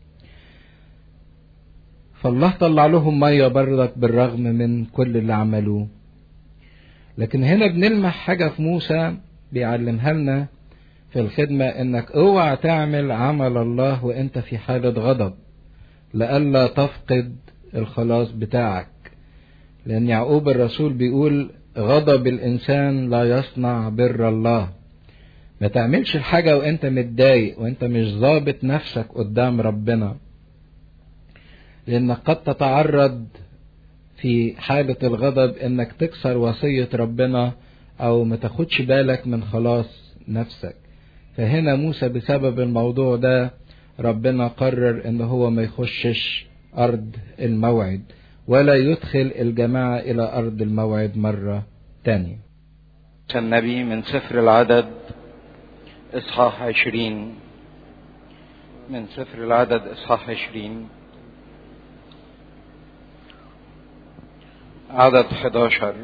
فالله طلع لهم ميه برضك بالرغم من كل اللي عملوه لكن هنا بنلمح حاجه في موسى بيعلمها لنا في الخدمة انك اوعى تعمل عمل الله وانت في حالة غضب لئلا تفقد الخلاص بتاعك لان يعقوب الرسول بيقول غضب الانسان لا يصنع بر الله ما تعملش الحاجة وانت متضايق وانت مش ظابط نفسك قدام ربنا لانك قد تتعرض في حالة الغضب انك تكسر وصية ربنا او ما تاخدش بالك من خلاص نفسك فهنا موسى بسبب الموضوع ده ربنا قرر ان هو ما يخشش ارض الموعد ولا يدخل الجماعة الى ارض الموعد مرة تانية النبي من سفر العدد اصحاح عشرين من سفر العدد اصحاح عشرين عدد 11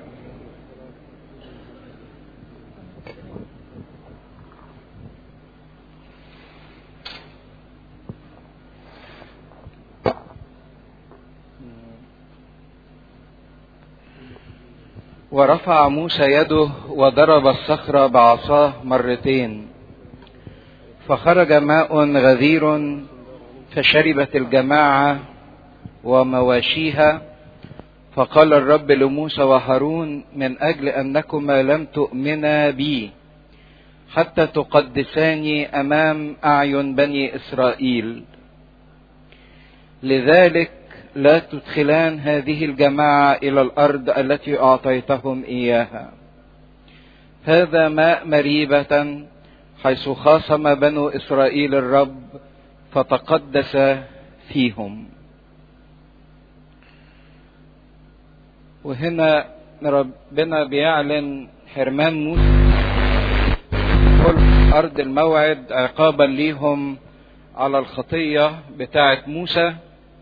ورفع موسى يده وضرب الصخرة بعصاه مرتين فخرج ماء غزير فشربت الجماعة ومواشيها فقال الرب لموسى وهارون من أجل أنكما لم تؤمنا بي حتى تقدساني أمام أعين بني إسرائيل لذلك لا تدخلان هذه الجماعة إلى الأرض التي أعطيتهم إياها هذا ماء مريبة حيث خاصم بنو إسرائيل الرب فتقدس فيهم وهنا ربنا بيعلن حرمان موسى كل أرض الموعد عقابا ليهم على الخطية بتاعة موسى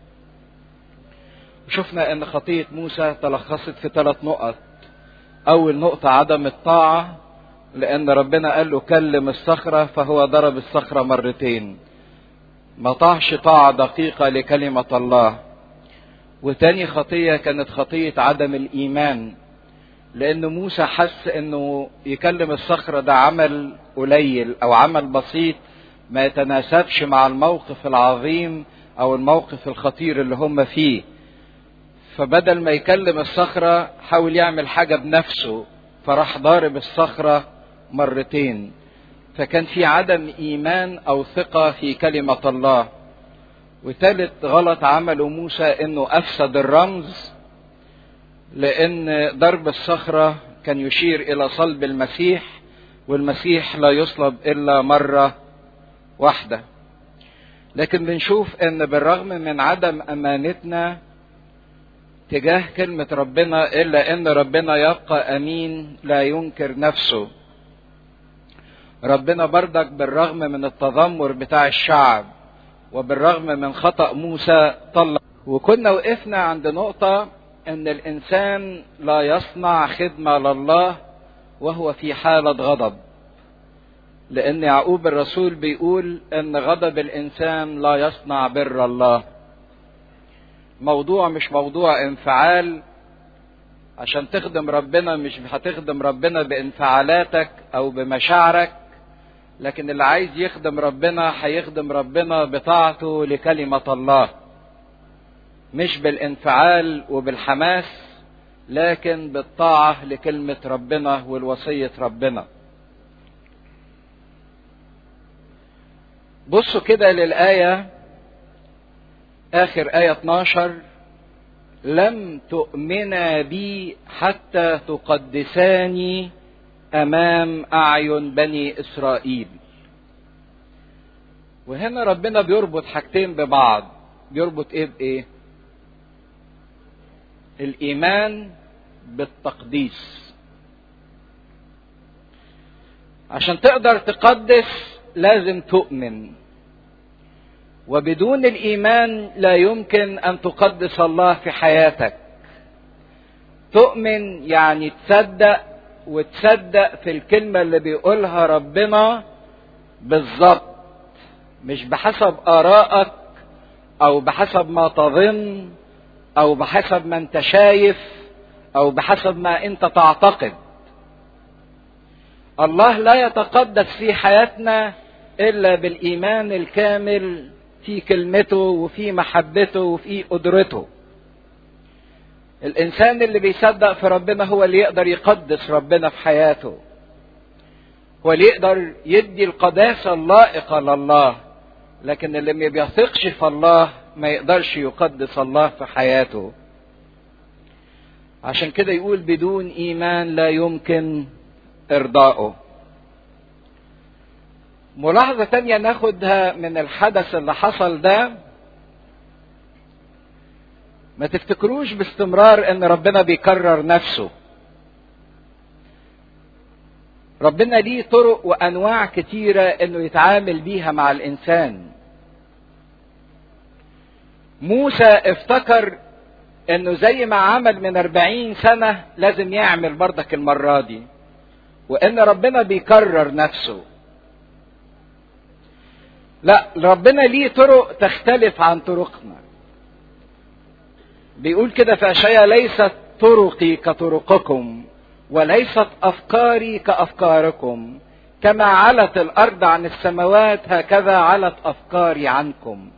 شفنا ان خطية موسى تلخصت في ثلاث نقط اول نقطة عدم الطاعة لان ربنا قال له كلم الصخرة فهو ضرب الصخرة مرتين ما طاعش طاعة دقيقة لكلمة الله وتاني خطية كانت خطية عدم الإيمان لأن موسى حس إنه يكلم الصخرة ده عمل قليل أو عمل بسيط ما يتناسبش مع الموقف العظيم أو الموقف الخطير اللي هم فيه فبدل ما يكلم الصخرة حاول يعمل حاجة بنفسه فراح ضارب الصخرة مرتين فكان في عدم إيمان أو ثقة في كلمة الله وثالث غلط عمله موسى انه افسد الرمز لان ضرب الصخرة كان يشير الى صلب المسيح والمسيح لا يصلب الا مرة واحدة لكن بنشوف ان بالرغم من عدم امانتنا تجاه كلمة ربنا الا ان ربنا يبقى امين لا ينكر نفسه ربنا بردك بالرغم من التذمر بتاع الشعب وبالرغم من خطأ موسى طلع وكنا وقفنا عند نقطة ان الانسان لا يصنع خدمة لله وهو في حالة غضب لان يعقوب الرسول بيقول ان غضب الانسان لا يصنع بر الله موضوع مش موضوع انفعال عشان تخدم ربنا مش هتخدم ربنا بانفعالاتك او بمشاعرك لكن اللي عايز يخدم ربنا هيخدم ربنا بطاعته لكلمة الله مش بالانفعال وبالحماس لكن بالطاعة لكلمة ربنا والوصية ربنا بصوا كده للآية آخر آية 12 لم تؤمنا بي حتى تقدساني امام اعين بني اسرائيل وهنا ربنا بيربط حاجتين ببعض بيربط ايه بايه الايمان بالتقديس عشان تقدر تقدس لازم تؤمن وبدون الايمان لا يمكن ان تقدس الله في حياتك تؤمن يعني تصدق وتصدق في الكلمة اللي بيقولها ربنا بالظبط مش بحسب آرائك أو بحسب ما تظن أو بحسب ما أنت شايف أو بحسب ما أنت تعتقد الله لا يتقدس في حياتنا إلا بالإيمان الكامل في كلمته وفي محبته وفي قدرته الانسان اللي بيصدق في ربنا هو اللي يقدر يقدس ربنا في حياته هو اللي يقدر يدي القداسة اللائقة لله لكن اللي ما بيثقش في الله ما يقدرش يقدس الله في حياته عشان كده يقول بدون ايمان لا يمكن ارضائه ملاحظة تانية ناخدها من الحدث اللي حصل ده ما تفتكروش باستمرار ان ربنا بيكرر نفسه ربنا ليه طرق وانواع كتيره انه يتعامل بيها مع الانسان موسى افتكر انه زي ما عمل من أربعين سنة لازم يعمل بردك المرة دي وان ربنا بيكرر نفسه لا ربنا ليه طرق تختلف عن طرقنا بيقول كده في اشعياء ليست طرقي كطرقكم وليست افكاري كافكاركم كما علت الارض عن السماوات هكذا علت افكاري عنكم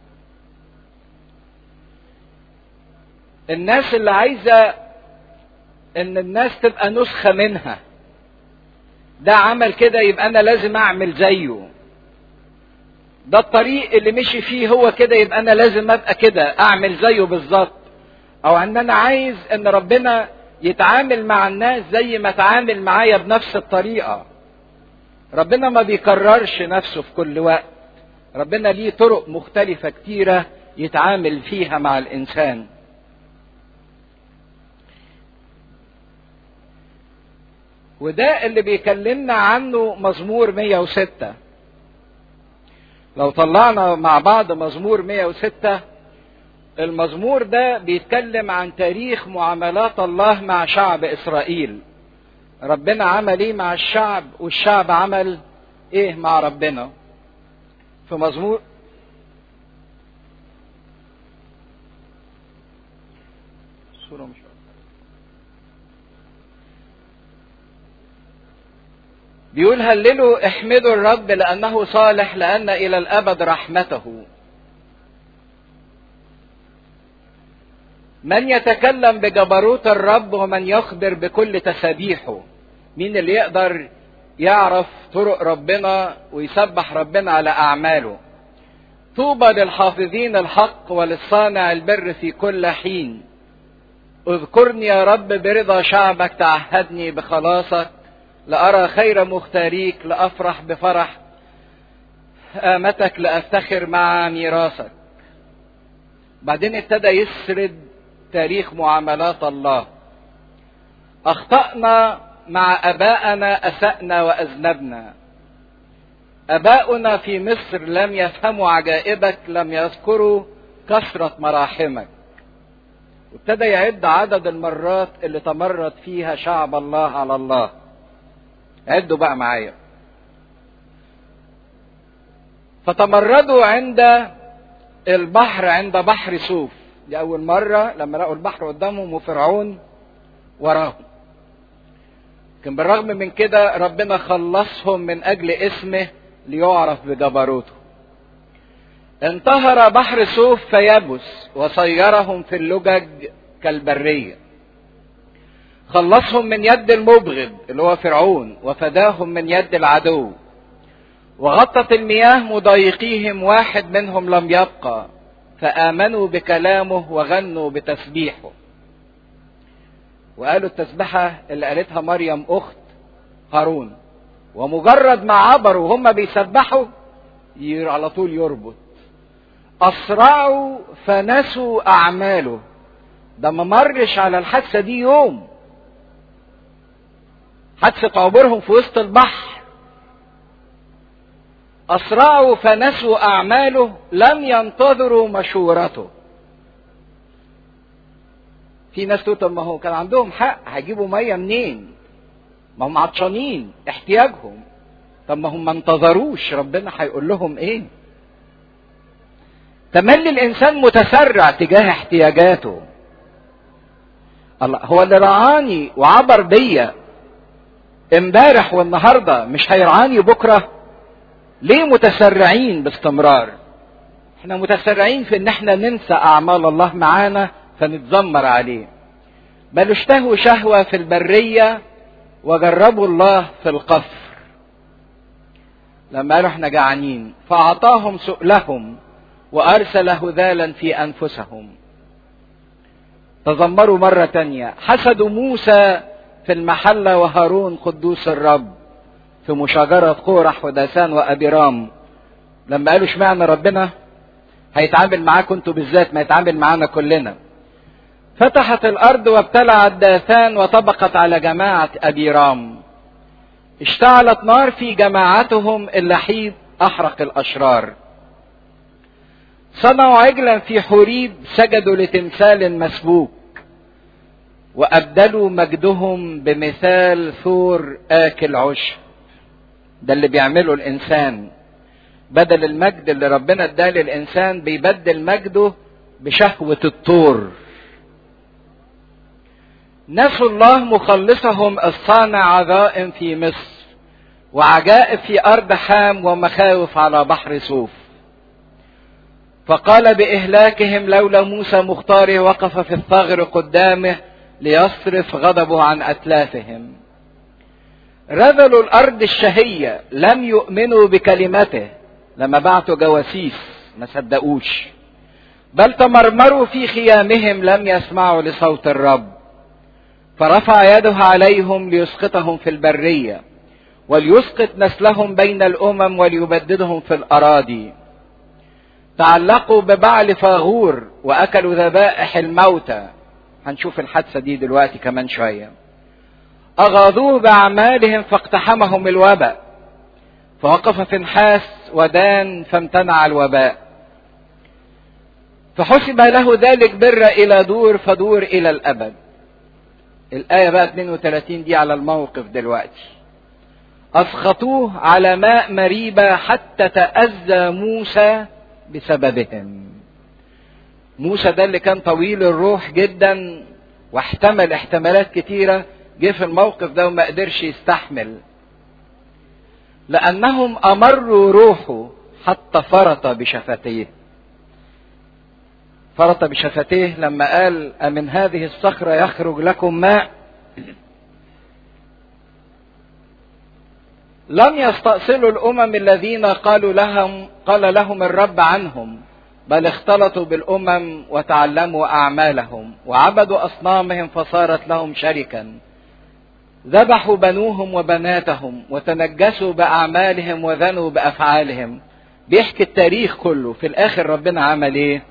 الناس اللي عايزه ان الناس تبقى نسخه منها ده عمل كده يبقى انا لازم اعمل زيه ده الطريق اللي مشي فيه هو كده يبقى انا لازم ابقى كده اعمل زيه بالظبط او ان انا عايز ان ربنا يتعامل مع الناس زي ما تعامل معايا بنفس الطريقة ربنا ما بيكررش نفسه في كل وقت ربنا ليه طرق مختلفة كتيرة يتعامل فيها مع الإنسان وده اللي بيكلمنا عنه مزمور 106 لو طلعنا مع بعض مزمور 106 المزمور ده بيتكلم عن تاريخ معاملات الله مع شعب اسرائيل ربنا عمل ايه مع الشعب والشعب عمل ايه مع ربنا في مزمور الصورة مش بيقول هللوا احمدوا الرب لأنه صالح لأن إلى الأبد رحمته من يتكلم بجبروت الرب ومن يخبر بكل تسابيحه مين اللي يقدر يعرف طرق ربنا ويسبح ربنا على أعماله طوبى للحافظين الحق وللصانع البر في كل حين اذكرني يا رب برضا شعبك تعهدني بخلاصك لأرى خير مختاريك لأفرح بفرح آمتك لأفتخر مع ميراثك بعدين ابتدى يسرد تاريخ معاملات الله أخطأنا مع أبائنا أسأنا وأذنبنا أباؤنا في مصر لم يفهموا عجائبك لم يذكروا كثرة مراحمك وابتدى يعد عدد المرات اللي تمرد فيها شعب الله على الله عدوا بقى معايا فتمردوا عند البحر عند بحر سوف دي أول مرة لما لقوا البحر قدامهم وفرعون وراهم لكن بالرغم من كده ربنا خلصهم من أجل اسمه ليعرف بجبروته انتهر بحر سوف فيبس وصيرهم في اللجج كالبرية خلصهم من يد المبغض اللي هو فرعون وفداهم من يد العدو وغطت المياه مضايقيهم واحد منهم لم يبقى فآمنوا بكلامه وغنوا بتسبيحه وقالوا التسبحة اللي قالتها مريم أخت هارون ومجرد ما عبروا وهم بيسبحوا على طول يربط أسرعوا فنسوا أعماله ده ما مرش على الحادثة دي يوم حادثة عبورهم في وسط البحر أسرعوا فنسوا أعماله لم ينتظروا مشورته في ناس تقول طب ما هو كان عندهم حق هيجيبوا ميه منين؟ ما هم عطشانين احتياجهم طب ما هم ما انتظروش ربنا هيقول لهم ايه؟ تملي الانسان متسرع تجاه احتياجاته الله هو اللي رعاني وعبر بيا امبارح والنهارده مش هيرعاني بكره ليه متسرعين باستمرار احنا متسرعين في ان احنا ننسى اعمال الله معانا فنتذمر عليه بل اشتهوا شهوة في البرية وجربوا الله في القفر لما قالوا احنا جعانين فأعطاهم سؤلهم وأرسل هذالا في أنفسهم تذمروا مرة تانية حسدوا موسى في المحلة وهارون قدوس الرب في مشاجرة قورح وداسان وأبيرام لما قالوا اشمعنى ربنا هيتعامل معاكم انتوا بالذات ما يتعامل معانا كلنا فتحت الارض وابتلعت داثان وطبقت على جماعه ابيرام اشتعلت نار في جماعتهم اللحيب احرق الاشرار صنعوا عجلا في حوريب سجدوا لتمثال مسبوك وابدلوا مجدهم بمثال ثور اكل عشب ده اللي بيعمله الانسان بدل المجد اللي ربنا اداه للانسان بيبدل مجده بشهوه الطور نسوا الله مخلصهم الصانع عظائم في مصر وعجائب في أرض حام ومخاوف على بحر صوف فقال بإهلاكهم لولا موسى مختاره وقف في الثغر قدامه ليصرف غضبه عن أتلافهم رذلوا الأرض الشهية لم يؤمنوا بكلمته لما بعتوا جواسيس ما صدقوش بل تمرمروا في خيامهم لم يسمعوا لصوت الرب فرفع يده عليهم ليسقطهم في البرية وليسقط نسلهم بين الأمم وليبددهم في الأراضي تعلقوا ببعل فاغور وأكلوا ذبائح الموتى هنشوف الحادثة دي دلوقتي كمان شوية أغاظوه بأعمالهم فاقتحمهم الوباء فوقف فنحاس ودان فامتنع الوباء فحسب له ذلك بر إلى دور فدور إلى الأبد الآية بقى 32 دي على الموقف دلوقتي أسخطوه على ماء مريبة حتى تأذى موسى بسببهم موسى ده اللي كان طويل الروح جدا واحتمل احتمالات كتيرة جه في الموقف ده وما قدرش يستحمل لأنهم أمروا روحه حتى فرط بشفتيه فرط بشفتيه لما قال أمن هذه الصخرة يخرج لكم ماء لم يستأصلوا الأمم الذين قالوا لهم قال لهم الرب عنهم بل اختلطوا بالأمم وتعلموا أعمالهم وعبدوا أصنامهم فصارت لهم شركا ذبحوا بنوهم وبناتهم وتنجسوا بأعمالهم وذنوا بأفعالهم بيحكي التاريخ كله في الآخر ربنا عمل إيه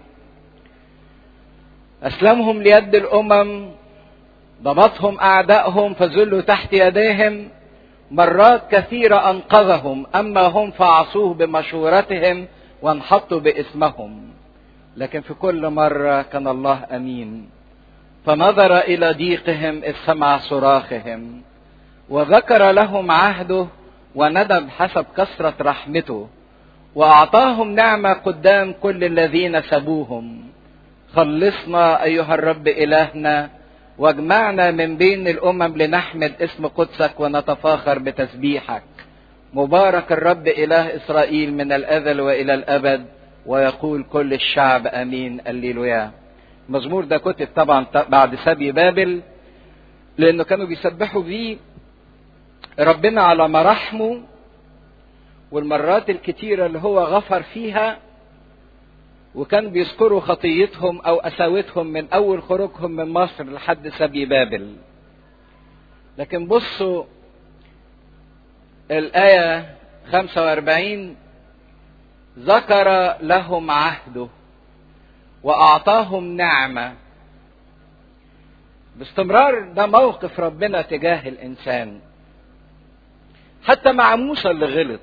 أسلمهم ليد الأمم ضبطهم أعدائهم فذلوا تحت يديهم مرات كثيرة أنقذهم أما هم فعصوه بمشورتهم وانحطوا باسمهم لكن في كل مرة كان الله أمين فنظر إلى ضيقهم إذ سمع صراخهم وذكر لهم عهده وندب حسب كثرة رحمته وأعطاهم نعمة قدام كل الذين سبوهم خلصنا أيها الرب إلهنا واجمعنا من بين الأمم لنحمد اسم قدسك ونتفاخر بتسبيحك مبارك الرب إله إسرائيل من الأزل وإلى الأبد ويقول كل الشعب أمين الليلويا المزمور ده كتب طبعا بعد سبي بابل لأنه كانوا بيسبحوا بيه ربنا على مراحمه والمرات الكتيرة اللي هو غفر فيها وكان بيذكروا خطيتهم او قساوتهم من اول خروجهم من مصر لحد سبي بابل لكن بصوا الآية 45 ذكر لهم عهده وأعطاهم نعمة باستمرار ده موقف ربنا تجاه الإنسان حتى مع موسى اللي غلط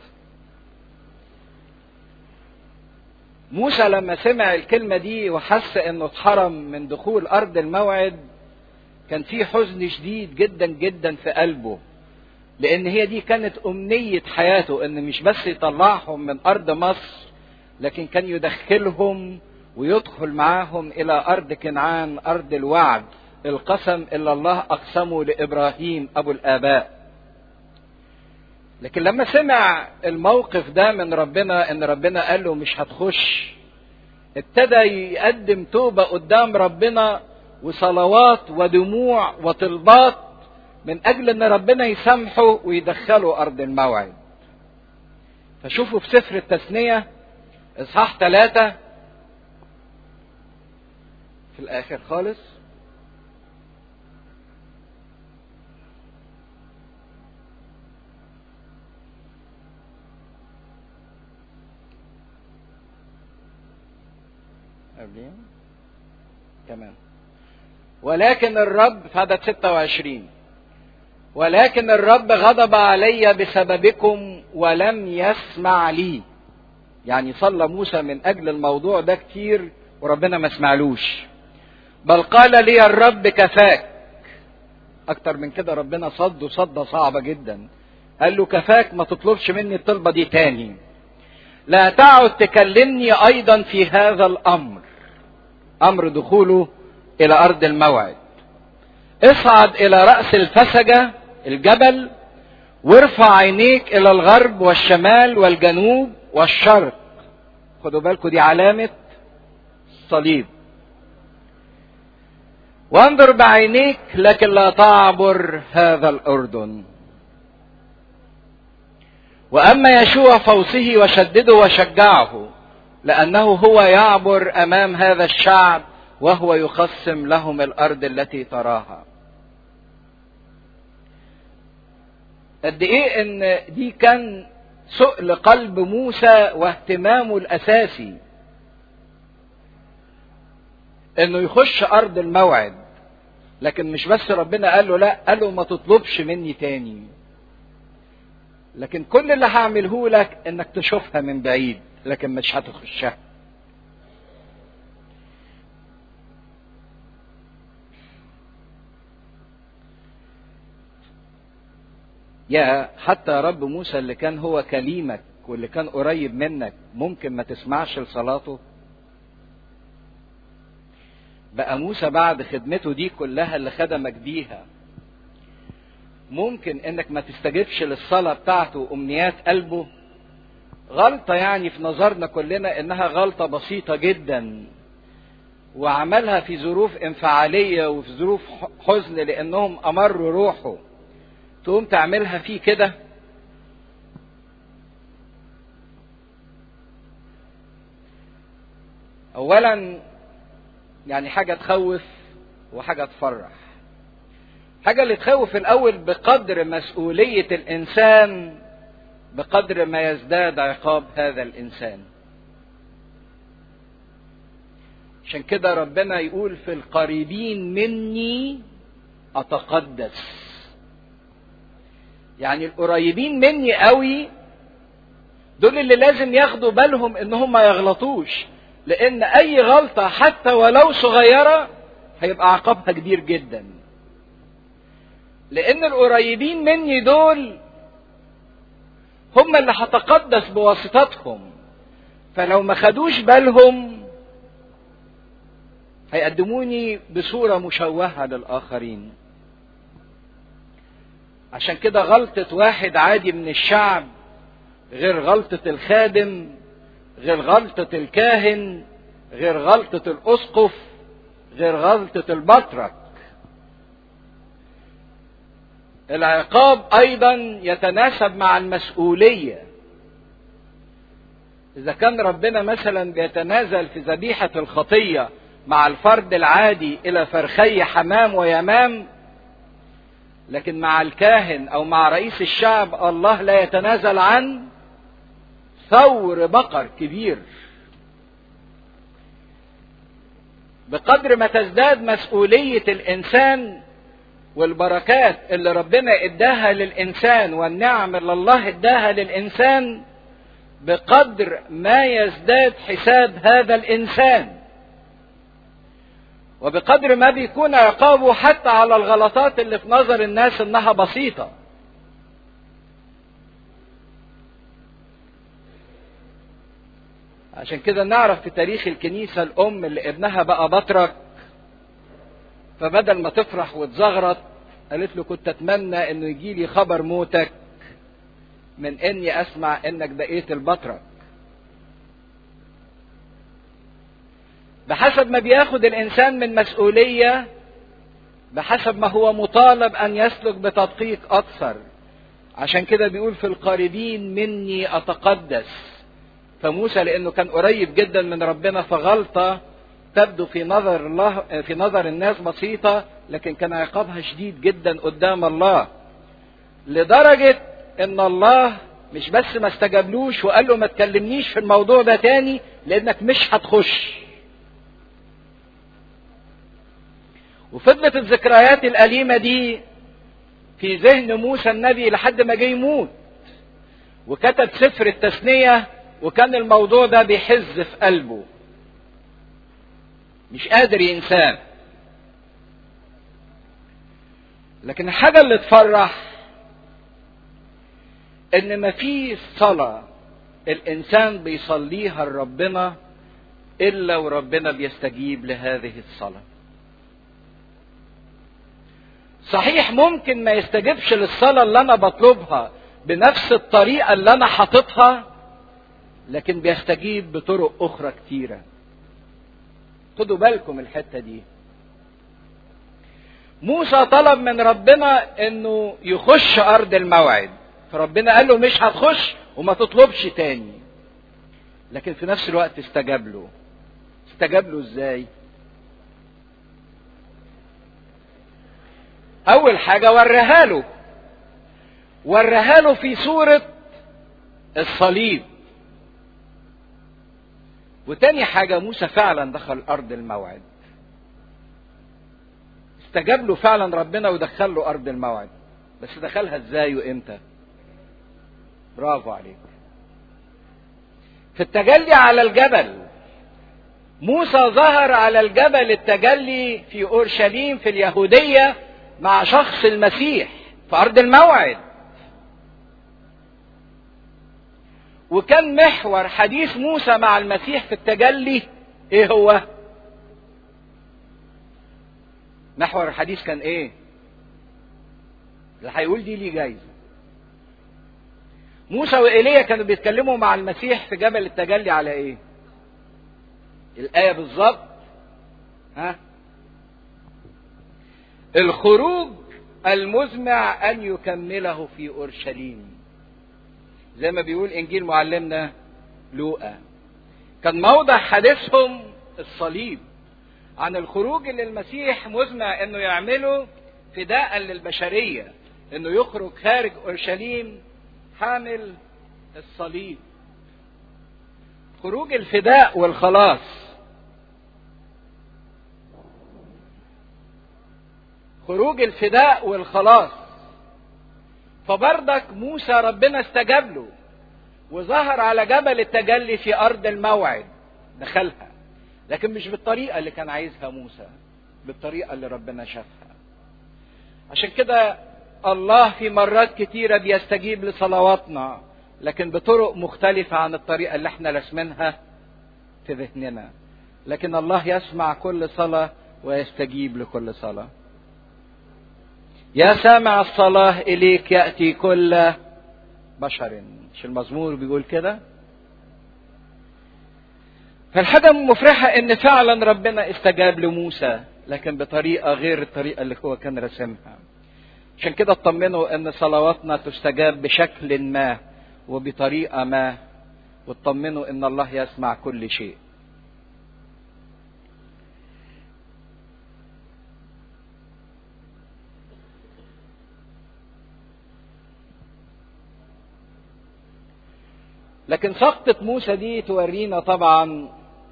موسى لما سمع الكلمة دي وحس انه اتحرم من دخول ارض الموعد كان في حزن شديد جدا جدا في قلبه لان هي دي كانت امنية حياته ان مش بس يطلعهم من ارض مصر لكن كان يدخلهم ويدخل معاهم الى ارض كنعان ارض الوعد القسم اللي الله اقسمه لابراهيم ابو الاباء لكن لما سمع الموقف ده من ربنا ان ربنا قال له مش هتخش ابتدى يقدم توبة قدام ربنا وصلوات ودموع وطلبات من اجل ان ربنا يسامحه ويدخله ارض الموعد فشوفوا في سفر التثنية اصحاح ثلاثة في الاخر خالص قبلين تمام ولكن الرب في عدد 26 ولكن الرب غضب علي بسببكم ولم يسمع لي يعني صلى موسى من اجل الموضوع ده كتير وربنا ما سمعلوش بل قال لي الرب كفاك اكتر من كده ربنا صد صدة صعبة جدا قال له كفاك ما تطلبش مني الطلبة دي تاني لا تعد تكلمني ايضا في هذا الامر امر دخوله الى ارض الموعد اصعد الى راس الفسجه الجبل وارفع عينيك الى الغرب والشمال والجنوب والشرق خدوا بالكم دي علامه الصليب وانظر بعينيك لكن لا تعبر هذا الاردن واما يشوع فوصه وشدده وشجعه لانه هو يعبر امام هذا الشعب وهو يقسم لهم الارض التي تراها قد ايه ان دي كان سؤل قلب موسى واهتمامه الاساسي انه يخش ارض الموعد لكن مش بس ربنا قال له لا قال له ما تطلبش مني تاني لكن كل اللي هعمله لك انك تشوفها من بعيد لكن مش هتخشها يا حتى رب موسى اللي كان هو كليمك واللي كان قريب منك ممكن ما تسمعش لصلاته بقى موسى بعد خدمته دي كلها اللي خدمك بيها ممكن انك ما تستجبش للصلاة بتاعته وامنيات قلبه غلطة يعني في نظرنا كلنا انها غلطة بسيطة جدا وعملها في ظروف انفعالية وفي ظروف حزن لانهم امروا روحه تقوم تعملها فيه كده اولا يعني حاجة تخوف وحاجة تفرح حاجة اللي تخوف الأول بقدر مسؤولية الإنسان بقدر ما يزداد عقاب هذا الإنسان عشان كده ربنا يقول في القريبين مني أتقدس يعني القريبين مني قوي دول اللي لازم ياخدوا بالهم انهم ما يغلطوش لان اي غلطة حتى ولو صغيرة هيبقى عقابها كبير جدا لان القريبين مني دول هم اللي هتقدس بواسطتهم فلو ما خدوش بالهم هيقدموني بصورة مشوهة للآخرين عشان كده غلطة واحد عادي من الشعب غير غلطة الخادم غير غلطة الكاهن غير غلطة الأسقف غير غلطة البطرك العقاب أيضا يتناسب مع المسؤولية إذا كان ربنا مثلا بيتنازل في ذبيحة الخطية مع الفرد العادي إلى فرخي حمام ويمام لكن مع الكاهن أو مع رئيس الشعب الله لا يتنازل عن ثور بقر كبير بقدر ما تزداد مسؤولية الإنسان والبركات اللي ربنا اداها للإنسان والنعم اللي الله اداها للإنسان بقدر ما يزداد حساب هذا الإنسان وبقدر ما بيكون عقابه حتى على الغلطات اللي في نظر الناس انها بسيطه عشان كده نعرف في تاريخ الكنيسة الأم اللي ابنها بقى بطرك فبدل ما تفرح وتزغرط قالت له كنت أتمنى إنه يجي لي خبر موتك من إني أسمع إنك بقيت البطرك بحسب ما بياخد الإنسان من مسؤولية بحسب ما هو مطالب أن يسلك بتدقيق أكثر عشان كده بيقول في القريبين مني أتقدس فموسى لانه كان قريب جدا من ربنا فغلطه تبدو في نظر الله في نظر الناس بسيطه لكن كان عقابها شديد جدا قدام الله لدرجه ان الله مش بس ما استجابلوش وقال له ما تكلمنيش في الموضوع ده تاني لانك مش هتخش وفضلت الذكريات الأليمة دي في ذهن موسى النبي لحد ما جه يموت وكتب سفر التثنيه وكان الموضوع ده بيحز في قلبه مش قادر ينساه لكن الحاجة اللي تفرح ان مفيش صلاة الانسان بيصليها لربنا الا وربنا بيستجيب لهذه الصلاة صحيح ممكن ما يستجيبش للصلاة اللي انا بطلبها بنفس الطريقة اللي انا حاططها لكن بيستجيب بطرق اخرى كتيره خدوا بالكم الحته دي موسى طلب من ربنا انه يخش ارض الموعد فربنا قال له مش هتخش وما تطلبش تاني لكن في نفس الوقت استجاب له استجاب له ازاي اول حاجه وريها له وريها له في صوره الصليب وتاني حاجة موسى فعلا دخل أرض الموعد استجاب له فعلا ربنا ودخل له أرض الموعد بس دخلها ازاي وامتى برافو عليك في التجلي على الجبل موسى ظهر على الجبل التجلي في اورشليم في اليهوديه مع شخص المسيح في ارض الموعد وكان محور حديث موسى مع المسيح في التجلي ايه هو محور الحديث كان ايه اللي هيقول دي ليه جايزه موسى وإيليا كانوا بيتكلموا مع المسيح في جبل التجلي على ايه الآية بالظبط ها الخروج المزمع أن يكمله في أورشليم زي ما بيقول إنجيل معلمنا لوقا كان موضع حديثهم الصليب عن الخروج اللي المسيح مزمع انه يعمله فداء للبشرية انه يخرج خارج اورشليم حامل الصليب خروج الفداء والخلاص خروج الفداء والخلاص فبردك موسى ربنا استجاب له وظهر على جبل التجلي في ارض الموعد دخلها لكن مش بالطريقه اللي كان عايزها موسى بالطريقه اللي ربنا شافها عشان كده الله في مرات كتيره بيستجيب لصلواتنا لكن بطرق مختلفه عن الطريقه اللي احنا رسمينها في ذهننا لكن الله يسمع كل صلاه ويستجيب لكل صلاه يا سامع الصلاه اليك ياتي كل بشر مش المزمور بيقول كده فالحاجة المفرحة ان فعلا ربنا استجاب لموسى لكن بطريقة غير الطريقة اللي هو كان رسمها عشان كده اطمنوا ان صلواتنا تستجاب بشكل ما وبطريقة ما واطمنوا ان الله يسمع كل شيء لكن سقطة موسى دي تورينا طبعا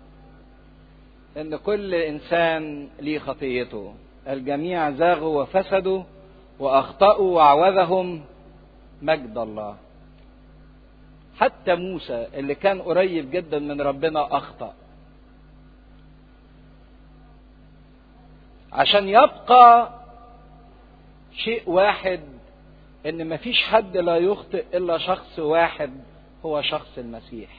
ان كل انسان ليه خطيته الجميع زاغوا وفسدوا واخطأوا وعوذهم مجد الله حتى موسى اللي كان قريب جدا من ربنا اخطأ عشان يبقى شيء واحد ان مفيش حد لا يخطئ الا شخص واحد هو شخص المسيح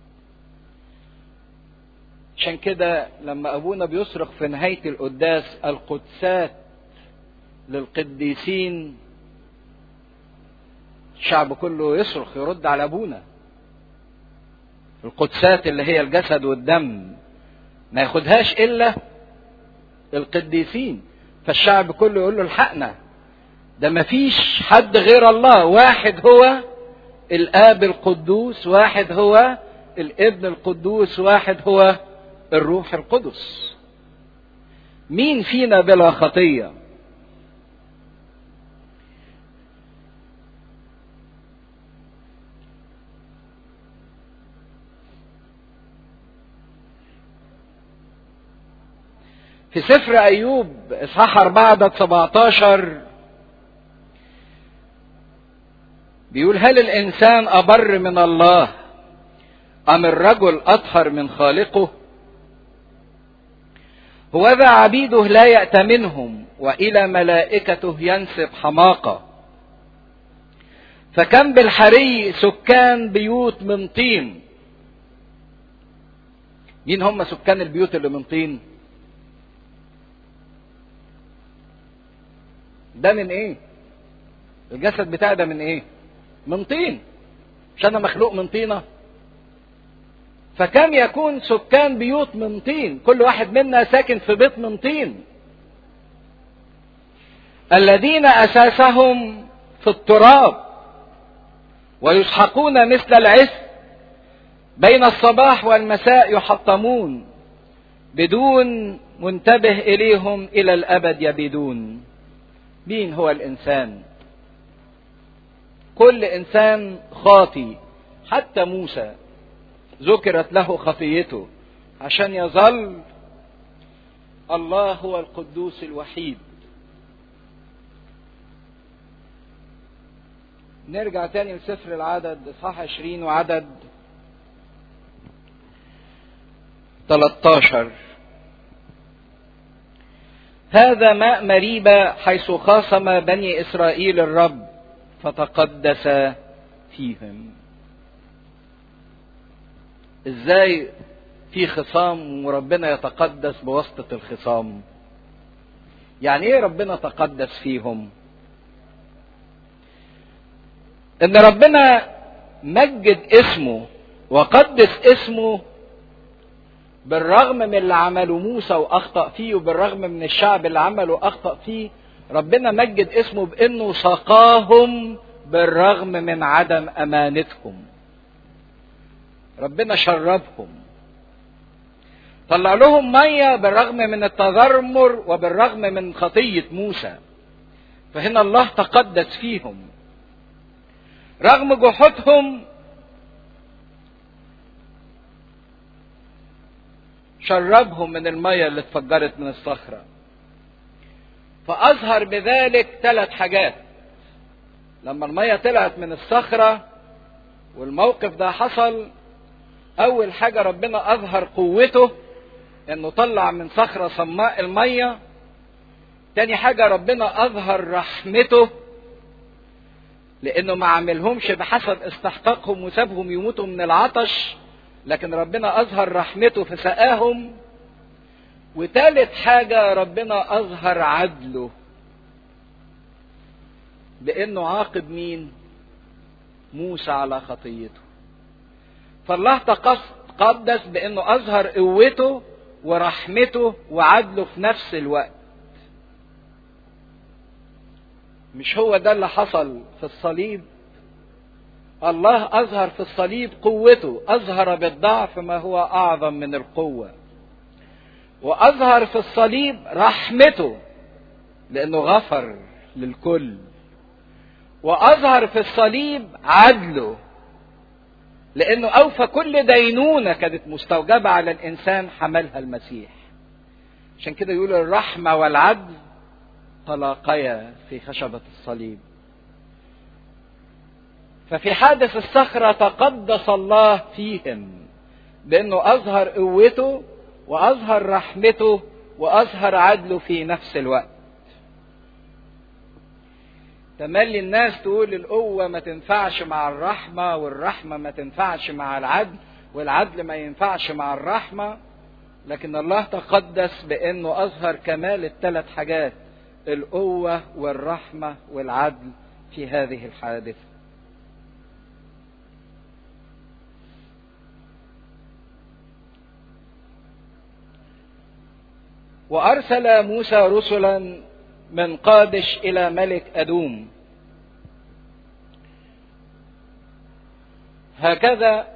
عشان كده لما ابونا بيصرخ في نهايه القداس القدسات للقديسين الشعب كله يصرخ يرد على ابونا القدسات اللي هي الجسد والدم ما ياخدهاش الا القديسين فالشعب كله يقول له الحقنا ده ما فيش حد غير الله واحد هو الاب القدوس واحد هو الابن القدوس واحد هو الروح القدس مين فينا بلا خطيه في سفر ايوب اصحاح 4 عدد 17 بيقول هل الانسان ابر من الله ام الرجل اطهر من خالقه هوذا عبيده لا يأتمنهم والى ملائكته ينسب حماقه فكم بالحري سكان بيوت من طين مين هم سكان البيوت اللي من طين ده من ايه الجسد بتاعي ده من ايه من طين مش انا مخلوق من طينه فكم يكون سكان بيوت من طين كل واحد منا ساكن في بيت من طين الذين اساسهم في التراب ويسحقون مثل العس بين الصباح والمساء يحطمون بدون منتبه اليهم الى الابد يبيدون مين هو الانسان كل انسان خاطي حتى موسى ذكرت له خطيته عشان يظل الله هو القدوس الوحيد نرجع تاني لسفر العدد اصحاح 20 وعدد 13 هذا ماء مريبة حيث خاصم بني إسرائيل الرب فتقدس فيهم ازاي في خصام وربنا يتقدس بواسطة الخصام يعني ايه ربنا تقدس فيهم ان ربنا مجد اسمه وقدس اسمه بالرغم من اللي عمله موسى واخطا فيه وبالرغم من الشعب اللي عمله واخطا فيه ربنا مجد اسمه بانه سقاهم بالرغم من عدم امانتهم ربنا شربهم طلع لهم ميه بالرغم من التذمر وبالرغم من خطيه موسى فهنا الله تقدس فيهم رغم جحودهم شربهم من الميه اللي اتفجرت من الصخره فاظهر بذلك ثلاث حاجات لما الميه طلعت من الصخره والموقف ده حصل اول حاجه ربنا اظهر قوته انه طلع من صخره صماء الميه تاني حاجه ربنا اظهر رحمته لانه ما عملهمش بحسب استحقاقهم وسابهم يموتوا من العطش لكن ربنا اظهر رحمته فسقاهم وتالت حاجة ربنا أظهر عدله بأنه عاقب مين؟ موسى على خطيته. فالله تقدس بأنه أظهر قوته ورحمته وعدله في نفس الوقت. مش هو ده اللي حصل في الصليب؟ الله أظهر في الصليب قوته، أظهر بالضعف ما هو أعظم من القوة. واظهر في الصليب رحمته لانه غفر للكل واظهر في الصليب عدله لانه اوفى كل دينونه كانت مستوجبه على الانسان حملها المسيح عشان كده يقول الرحمه والعدل تلاقيا في خشبه الصليب ففي حادث الصخره تقدس الله فيهم بانه اظهر قوته واظهر رحمته واظهر عدله في نفس الوقت تملي الناس تقول القوة ما تنفعش مع الرحمة والرحمة ما تنفعش مع العدل والعدل ما ينفعش مع الرحمة لكن الله تقدس بأنه أظهر كمال الثلاث حاجات القوة والرحمة والعدل في هذه الحادثة وارسل موسى رسلا من قادش الى ملك ادوم هكذا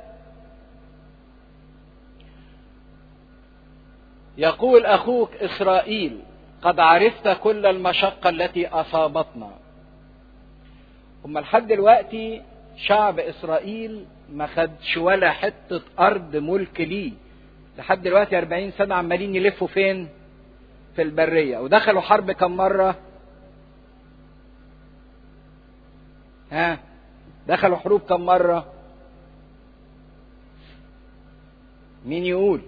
يقول اخوك اسرائيل قد عرفت كل المشقه التي اصابتنا هم لحد دلوقتي شعب اسرائيل ما خدش ولا حته ارض ملك ليه لحد دلوقتي 40 سنه عمالين يلفوا فين في البرية ودخلوا حرب كم مرة ها دخلوا حروب كم مرة مين يقول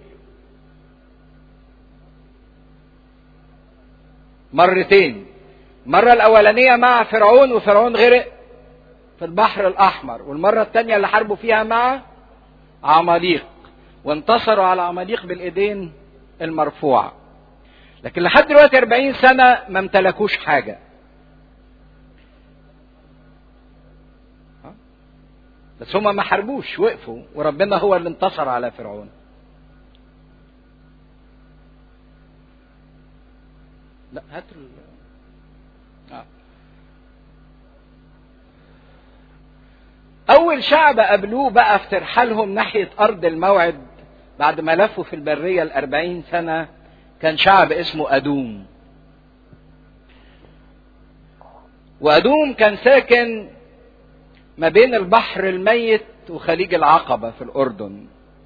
مرتين المرة الأولانية مع فرعون وفرعون غرق في البحر الأحمر والمرة الثانية اللي حاربوا فيها مع عماليق وانتصروا على عماليق بالإيدين المرفوعة لكن لحد دلوقتي 40 سنة ما امتلكوش حاجة. بس هما ما حاربوش وقفوا وربنا هو اللي انتصر على فرعون. لا هات ال... آه. أول شعب قابلوه بقى في ترحالهم ناحية أرض الموعد بعد ما لفوا في البرية الأربعين سنة كان شعب اسمه أدوم وأدوم كان ساكن ما بين البحر الميت وخليج العقبة في الأردن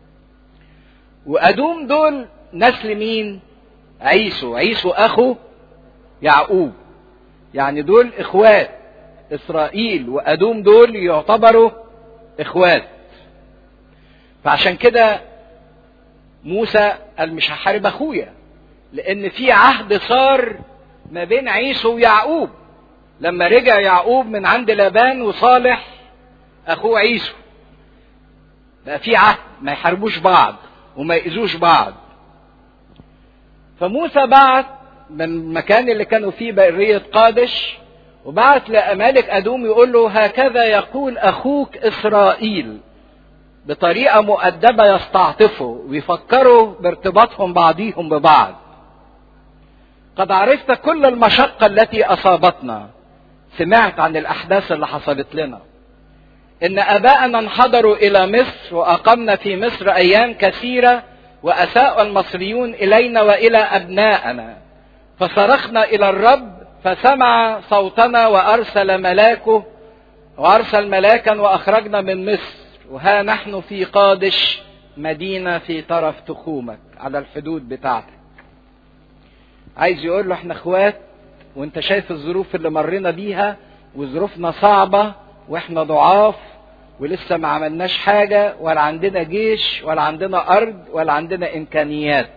وأدوم دول نسل مين عيسو عيسو أخو يعقوب يعني دول إخوات إسرائيل وأدوم دول يعتبروا إخوات فعشان كده موسى قال مش هحارب أخويا لان في عهد صار ما بين عيسو ويعقوب لما رجع يعقوب من عند لابان وصالح اخوه عيسو بقى في عهد ما يحاربوش بعض وما يأذوش بعض فموسى بعت من المكان اللي كانوا فيه برية قادش وبعت لأمالك أدوم يقول له هكذا يقول أخوك إسرائيل بطريقة مؤدبة يستعطفوا ويفكروا بارتباطهم بعضيهم ببعض قد عرفت كل المشقة التي أصابتنا سمعت عن الأحداث اللي حصلت لنا إن آباءنا انحدروا إلى مصر وأقمنا في مصر أيام كثيرة وأساء المصريون إلينا وإلى أبنائنا فصرخنا إلى الرب فسمع صوتنا وأرسل ملاكه وأرسل ملاكا وأخرجنا من مصر وها نحن في قادش مدينة في طرف تخومك على الحدود بتاعتك عايز يقول له احنا اخوات وانت شايف الظروف اللي مرينا بيها وظروفنا صعبة واحنا ضعاف ولسه ما عملناش حاجة ولا عندنا جيش ولا عندنا أرض ولا عندنا إمكانيات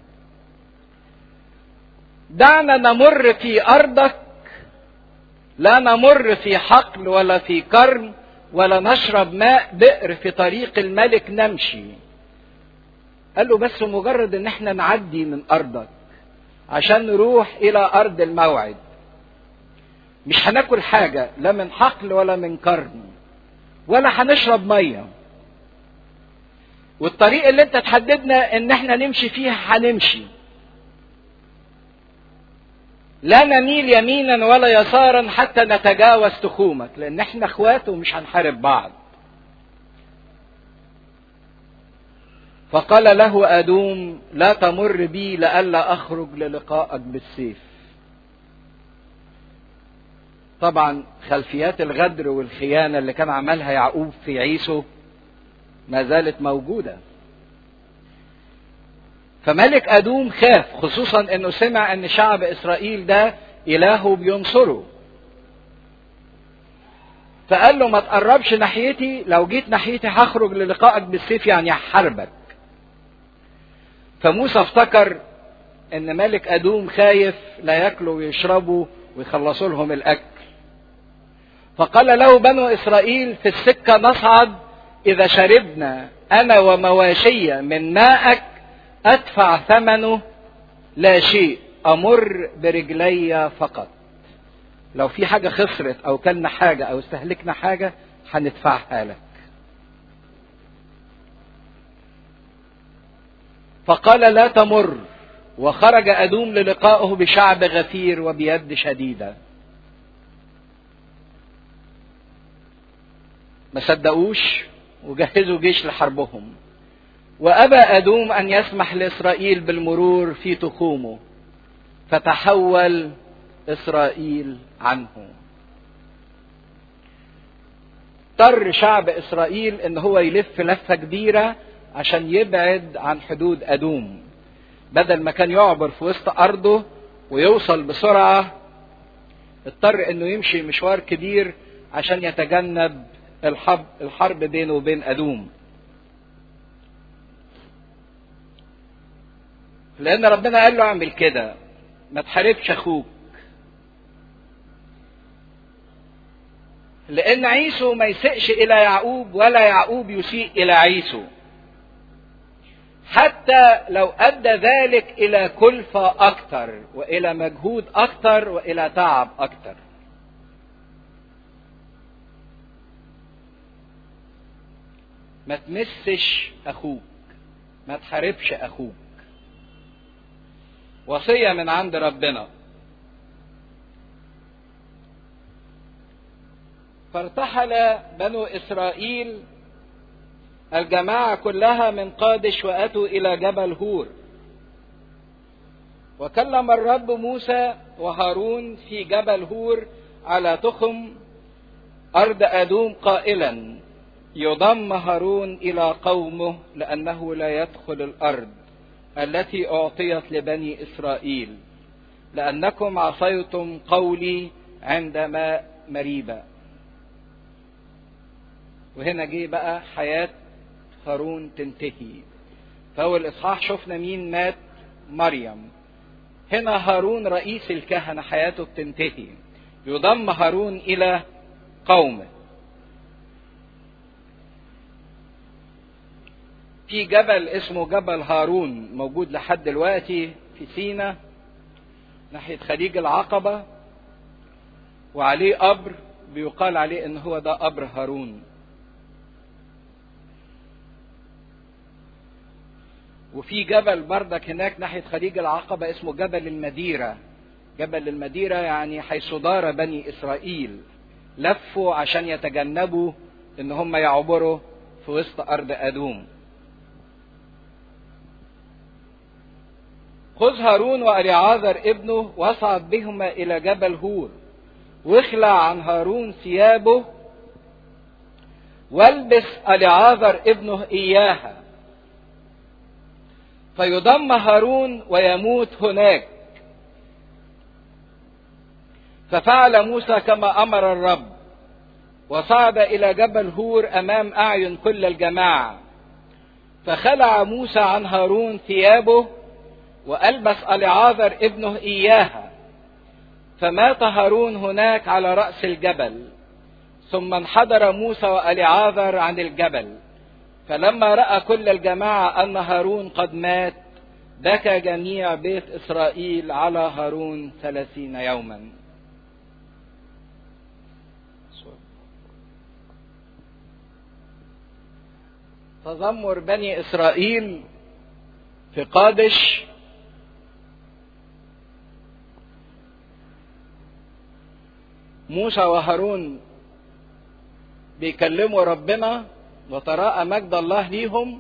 دعنا نمر في أرضك لا نمر في حقل ولا في كرم ولا نشرب ماء بئر في طريق الملك نمشي قال له بس مجرد ان احنا نعدي من ارضك عشان نروح الى ارض الموعد مش هناكل حاجة لا من حقل ولا من كرم ولا هنشرب مية والطريق اللي انت تحددنا ان احنا نمشي فيه هنمشي لا نميل يمينا ولا يسارا حتى نتجاوز تخومك لان احنا اخوات ومش هنحارب بعض فقال له ادوم لا تمر بي لئلا اخرج للقائك بالسيف طبعا خلفيات الغدر والخيانة اللي كان عملها يعقوب في عيسو ما زالت موجودة فملك أدوم خاف خصوصا أنه سمع أن شعب إسرائيل ده إلهه بينصره فقال له ما تقربش ناحيتي لو جيت ناحيتي هخرج للقائك بالسيف يعني هحاربك فموسى افتكر ان ملك ادوم خايف لا ياكلوا ويشربوا ويخلصوا لهم الاكل فقال له بنو اسرائيل في السكه نصعد اذا شربنا انا ومواشي من ماءك ادفع ثمنه لا شيء امر برجلي فقط لو في حاجه خسرت او كلنا حاجه او استهلكنا حاجه هندفعها لك فقال لا تمر وخرج ادوم للقائه بشعب غفير وبيد شديده ما صدقوش وجهزوا جيش لحربهم وابى ادوم ان يسمح لاسرائيل بالمرور في تخومه فتحول اسرائيل عنه اضطر شعب اسرائيل ان هو يلف لفه كبيره عشان يبعد عن حدود ادوم بدل ما كان يعبر في وسط ارضه ويوصل بسرعه اضطر انه يمشي مشوار كبير عشان يتجنب الحرب الحرب بينه وبين ادوم لان ربنا قال له اعمل كده ما تحاربش اخوك لان عيسو ما يسئش الى يعقوب ولا يعقوب يسيء الى عيسو حتى لو ادى ذلك الى كلفه اكتر والى مجهود اكتر والى تعب اكتر ما تمسش اخوك ما تحاربش اخوك وصيه من عند ربنا فارتحل بنو اسرائيل الجماعه كلها من قادش واتوا الى جبل هور وكلم الرب موسى وهارون في جبل هور على تخم ارض ادوم قائلا يضم هارون الى قومه لانه لا يدخل الارض التي اعطيت لبني اسرائيل لانكم عصيتم قولي عند ماء مريبه وهنا جه بقى حياه هارون تنتهي فاول اصحاح شفنا مين مات مريم هنا هارون رئيس الكهنه حياته بتنتهي يضم هارون الى قومه في جبل اسمه جبل هارون موجود لحد دلوقتي في سينا ناحية خليج العقبة وعليه قبر بيقال عليه ان هو ده قبر هارون وفي جبل بردك هناك ناحية خليج العقبة اسمه جبل المديرة جبل المديرة يعني حيث دار بني إسرائيل لفوا عشان يتجنبوا ان هم يعبروا في وسط أرض أدوم خذ هارون وأليعاذر ابنه واصعد بهما إلى جبل هور واخلع عن هارون ثيابه والبس أليعاذر ابنه إياها فيضم هارون ويموت هناك ففعل موسى كما امر الرب وصعد الى جبل هور امام اعين كل الجماعه فخلع موسى عن هارون ثيابه والبس اليعاذر ابنه اياها فمات هارون هناك على راس الجبل ثم انحدر موسى واليعاذر عن الجبل فلما راى كل الجماعه ان هارون قد مات بكى جميع بيت اسرائيل على هارون ثلاثين يوما تذمر بني اسرائيل في قادش موسى وهارون بيكلموا ربنا وتراءى مجد الله ليهم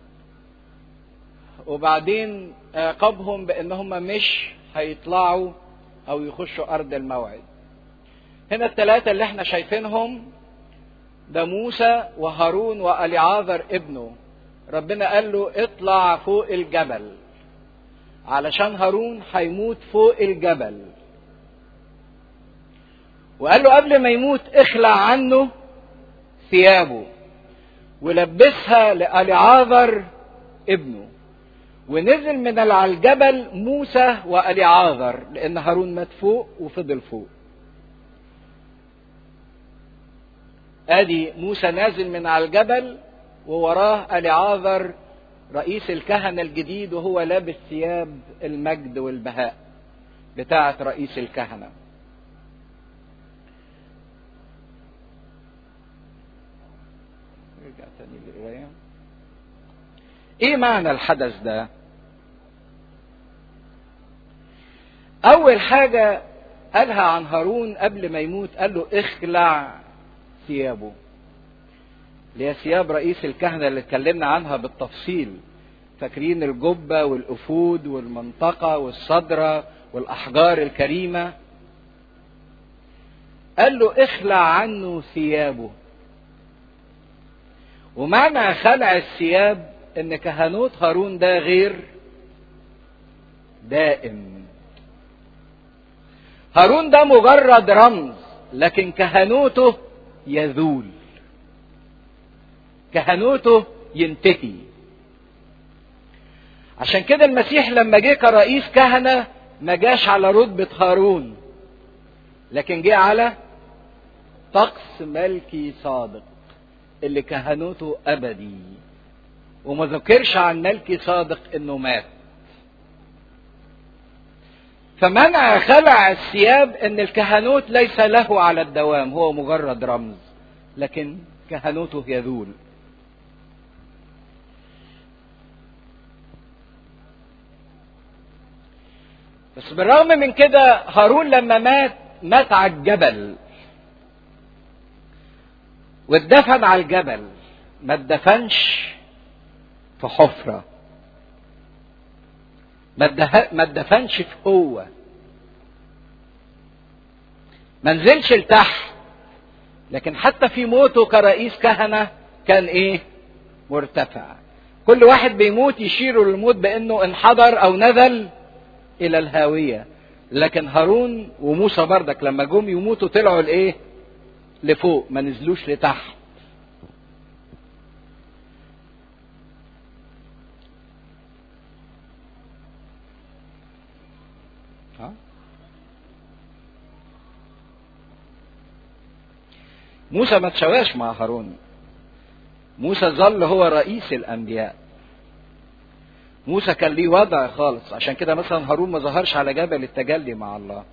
وبعدين عاقبهم بانهم مش هيطلعوا او يخشوا ارض الموعد هنا الثلاثة اللي احنا شايفينهم ده موسى وهارون واليعاذر ابنه ربنا قال له اطلع فوق الجبل علشان هارون هيموت فوق الجبل وقال له قبل ما يموت اخلع عنه ثيابه ولبسها لأليعاذر ابنه ونزل من على الجبل موسى وأليعاذر لأن هارون مات فوق وفضل فوق ادي موسى نازل من على الجبل ووراه اليعاذر رئيس الكهنة الجديد وهو لابس ثياب المجد والبهاء بتاعة رئيس الكهنة رجع تاني للرواية ايه معنى الحدث ده اول حاجة قالها عن هارون قبل ما يموت قال له اخلع ثيابه اللي هي ثياب رئيس الكهنة اللي اتكلمنا عنها بالتفصيل فاكرين الجبة والأفود والمنطقة والصدرة والأحجار الكريمة قال له اخلع عنه ثيابه ومعنى خلع الثياب ان كهنوت هارون ده غير دائم هارون ده مجرد رمز لكن كهنوته يذول كهنوته ينتهي عشان كده المسيح لما جه كرئيس كهنة ما جاش على رتبة هارون لكن جه على طقس ملكي صادق اللي كهنوته أبدي وما ذكرش عن ملكي صادق انه مات فمنع خلع الثياب ان الكهنوت ليس له على الدوام هو مجرد رمز لكن كهنوته يذول بس بالرغم من كده هارون لما مات مات على الجبل واتدفن على الجبل ما اتدفنش في حفرة ما اتدفنش في هو ما نزلش لتحت لكن حتى في موته كرئيس كهنة كان ايه مرتفع كل واحد بيموت يشيروا للموت بانه انحدر او نزل الى الهاوية لكن هارون وموسى بردك لما جم يموتوا طلعوا لايه لفوق ما نزلوش لتحت موسى ما تشواش مع هارون موسى ظل هو رئيس الانبياء موسى كان ليه وضع خالص عشان كده مثلا هارون ما ظهرش على جبل التجلي مع الله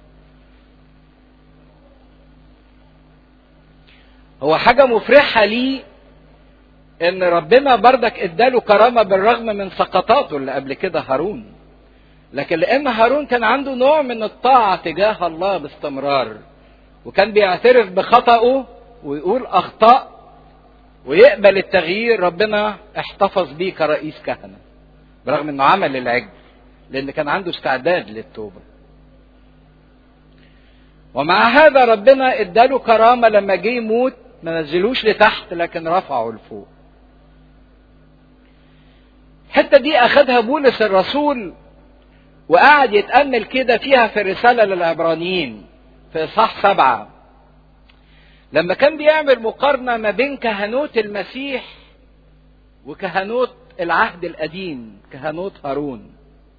هو حاجة مفرحة ليه ان ربنا بردك اداله كرامة بالرغم من سقطاته اللي قبل كده هارون لكن لان هارون كان عنده نوع من الطاعة تجاه الله باستمرار وكان بيعترف بخطأه ويقول اخطأ ويقبل التغيير ربنا احتفظ بيه كرئيس كهنة برغم انه عمل العجل لان كان عنده استعداد للتوبة ومع هذا ربنا اداله كرامة لما جه يموت ما نزلوش لتحت لكن رفعه لفوق الحتة دي أخدها بولس الرسول وقعد يتأمل كده فيها في الرسالة للعبرانيين في إصحاح سبعة لما كان بيعمل مقارنة ما بين كهنوت المسيح وكهنوت العهد القديم كهنوت هارون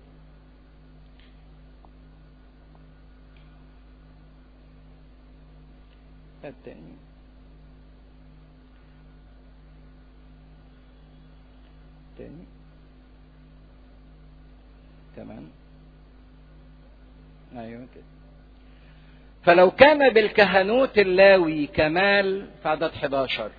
التاني تاني كمان ايوه كده فلو كان بالكهنوت اللاوي كمال في عدد 11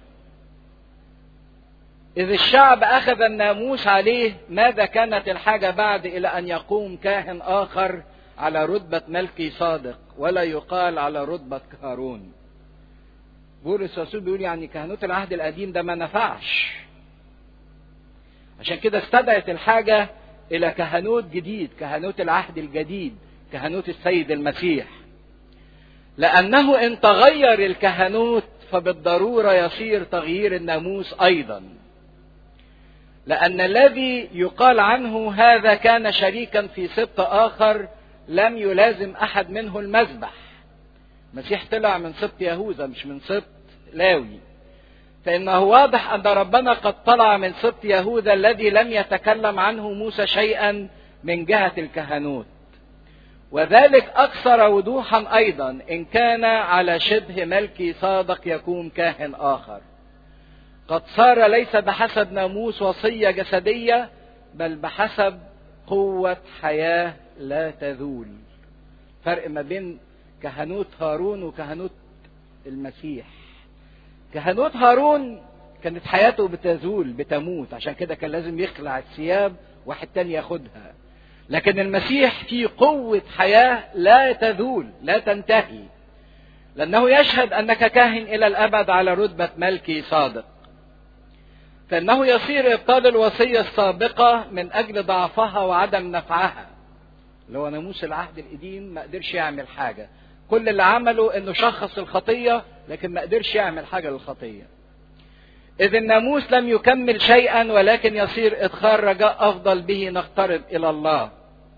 إذ الشعب أخذ الناموس عليه ماذا كانت الحاجة بعد إلى أن يقوم كاهن آخر على رتبة ملكي صادق ولا يقال على رتبة هارون بولس الرسول بيقول يعني كهنوت العهد القديم ده ما نفعش عشان كده استدعت الحاجة إلى كهنوت جديد كهنوت العهد الجديد كهنوت السيد المسيح لأنه إن تغير الكهنوت فبالضرورة يصير تغيير الناموس أيضا لأن الذي يقال عنه هذا كان شريكا في سبط آخر لم يلازم أحد منه المذبح المسيح طلع من سبط يهوذا مش من سبط لاوي فإنه واضح أن ربنا قد طلع من سبط يهوذا الذي لم يتكلم عنه موسى شيئا من جهة الكهنوت وذلك أكثر وضوحا أيضا إن كان على شبه ملكي صادق يكون كاهن آخر قد صار ليس بحسب ناموس وصية جسدية بل بحسب قوة حياة لا تذول فرق ما بين كهنوت هارون وكهنوت المسيح كهنوت هارون كانت حياته بتزول بتموت عشان كده كان لازم يخلع الثياب واحد تاني ياخدها لكن المسيح فيه قوة حياة لا تذول لا تنتهي لأنه يشهد أنك كاهن إلى الأبد على رتبة ملكي صادق فإنه يصير إبطال الوصية السابقة من أجل ضعفها وعدم نفعها اللي هو ناموس العهد القديم ما قدرش يعمل حاجة كل اللي عمله انه شخص الخطية لكن ما قدرش يعمل حاجة للخطية إذ الناموس لم يكمل شيئا ولكن يصير إدخال رجاء أفضل به نقترب إلى الله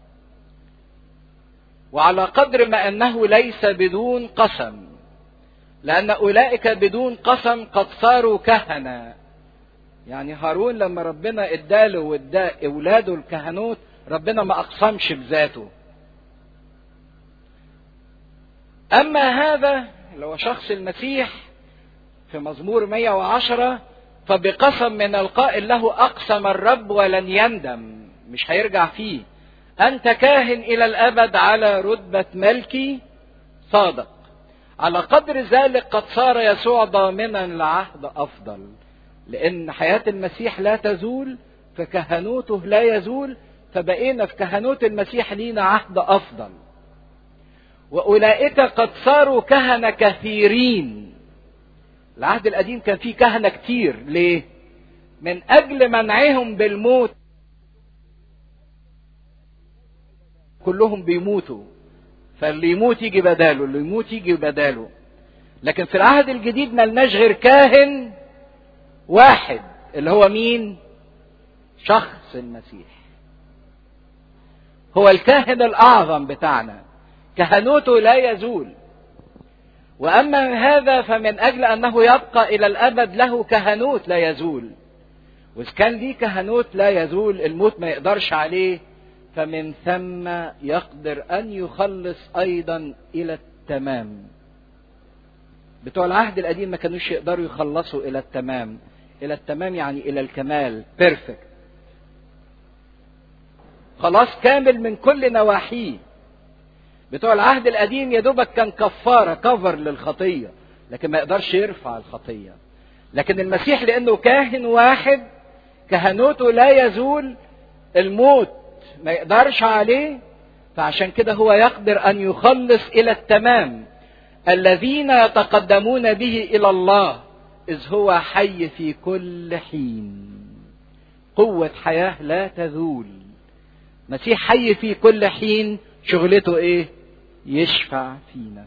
وعلى قدر ما أنه ليس بدون قسم لأن أولئك بدون قسم قد صاروا كهنة يعني هارون لما ربنا اداله وادى اولاده الكهنوت ربنا ما اقسمش بذاته اما هذا اللي هو شخص المسيح في مزمور 110 فبقسم من القائل له اقسم الرب ولن يندم مش هيرجع فيه انت كاهن الى الابد على رتبه ملكي صادق على قدر ذلك قد صار يسوع ضامنا لعهد افضل لأن حياة المسيح لا تزول فكهنوته لا يزول فبقينا في كهنوت المسيح لينا عهد أفضل وأولئك قد صاروا كهنة كثيرين العهد القديم كان فيه كهنة كتير ليه؟ من أجل منعهم بالموت كلهم بيموتوا فاللي يموت يجي بداله اللي يموت يجي بداله لكن في العهد الجديد ملناش غير كاهن واحد اللي هو مين شخص المسيح هو الكاهن الاعظم بتاعنا كهنوته لا يزول واما هذا فمن اجل انه يبقى الى الابد له كهنوت لا يزول واذا كان ليه كهنوت لا يزول الموت ما يقدرش عليه فمن ثم يقدر ان يخلص ايضا الى التمام بتوع العهد القديم ما كانوش يقدروا يخلصوا الى التمام الى التمام يعني الى الكمال بيرفكت خلاص كامل من كل نواحيه بتوع العهد القديم يا دوبك كان كفارة كفر للخطية لكن ما يقدرش يرفع الخطية لكن المسيح لأنه كاهن واحد كهنوته لا يزول الموت ما يقدرش عليه فعشان كده هو يقدر أن يخلص إلى التمام الذين يتقدمون به إلى الله إذ هو حي في كل حين قوة حياة لا تزول مسيح حي في كل حين شغلته ايه يشفع فينا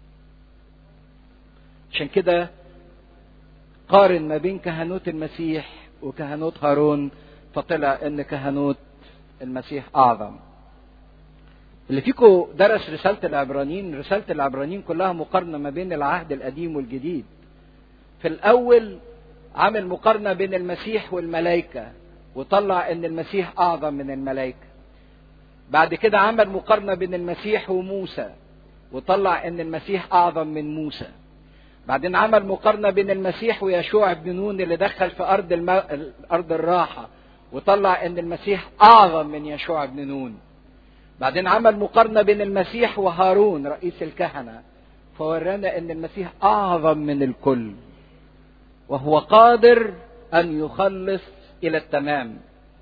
عشان كده قارن ما بين كهنوت المسيح وكهنوت هارون فطلع ان كهنوت المسيح اعظم اللي فيكم درس رسالة العبرانيين رسالة العبرانيين كلها مقارنة ما بين العهد القديم والجديد في الأول عامل مقارنة بين المسيح والملائكة وطلع ان المسيح اعظم من الملائكه بعد كده عمل مقارنه بين المسيح وموسى وطلع ان المسيح اعظم من موسى بعدين عمل مقارنه بين المسيح ويشوع بن نون اللي دخل في ارض الم... ارض الراحه وطلع ان المسيح اعظم من يشوع بن نون بعدين عمل مقارنه بين المسيح وهارون رئيس الكهنه فورانا ان المسيح اعظم من الكل وهو قادر ان يخلص الى التمام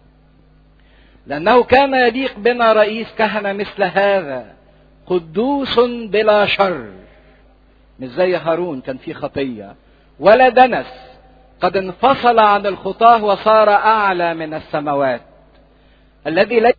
لانه كان يليق بنا رئيس كهنه مثل هذا قدوس بلا شر مش زي هارون كان فيه خطيه ولا دنس قد انفصل عن الخطاه وصار اعلى من السماوات الذي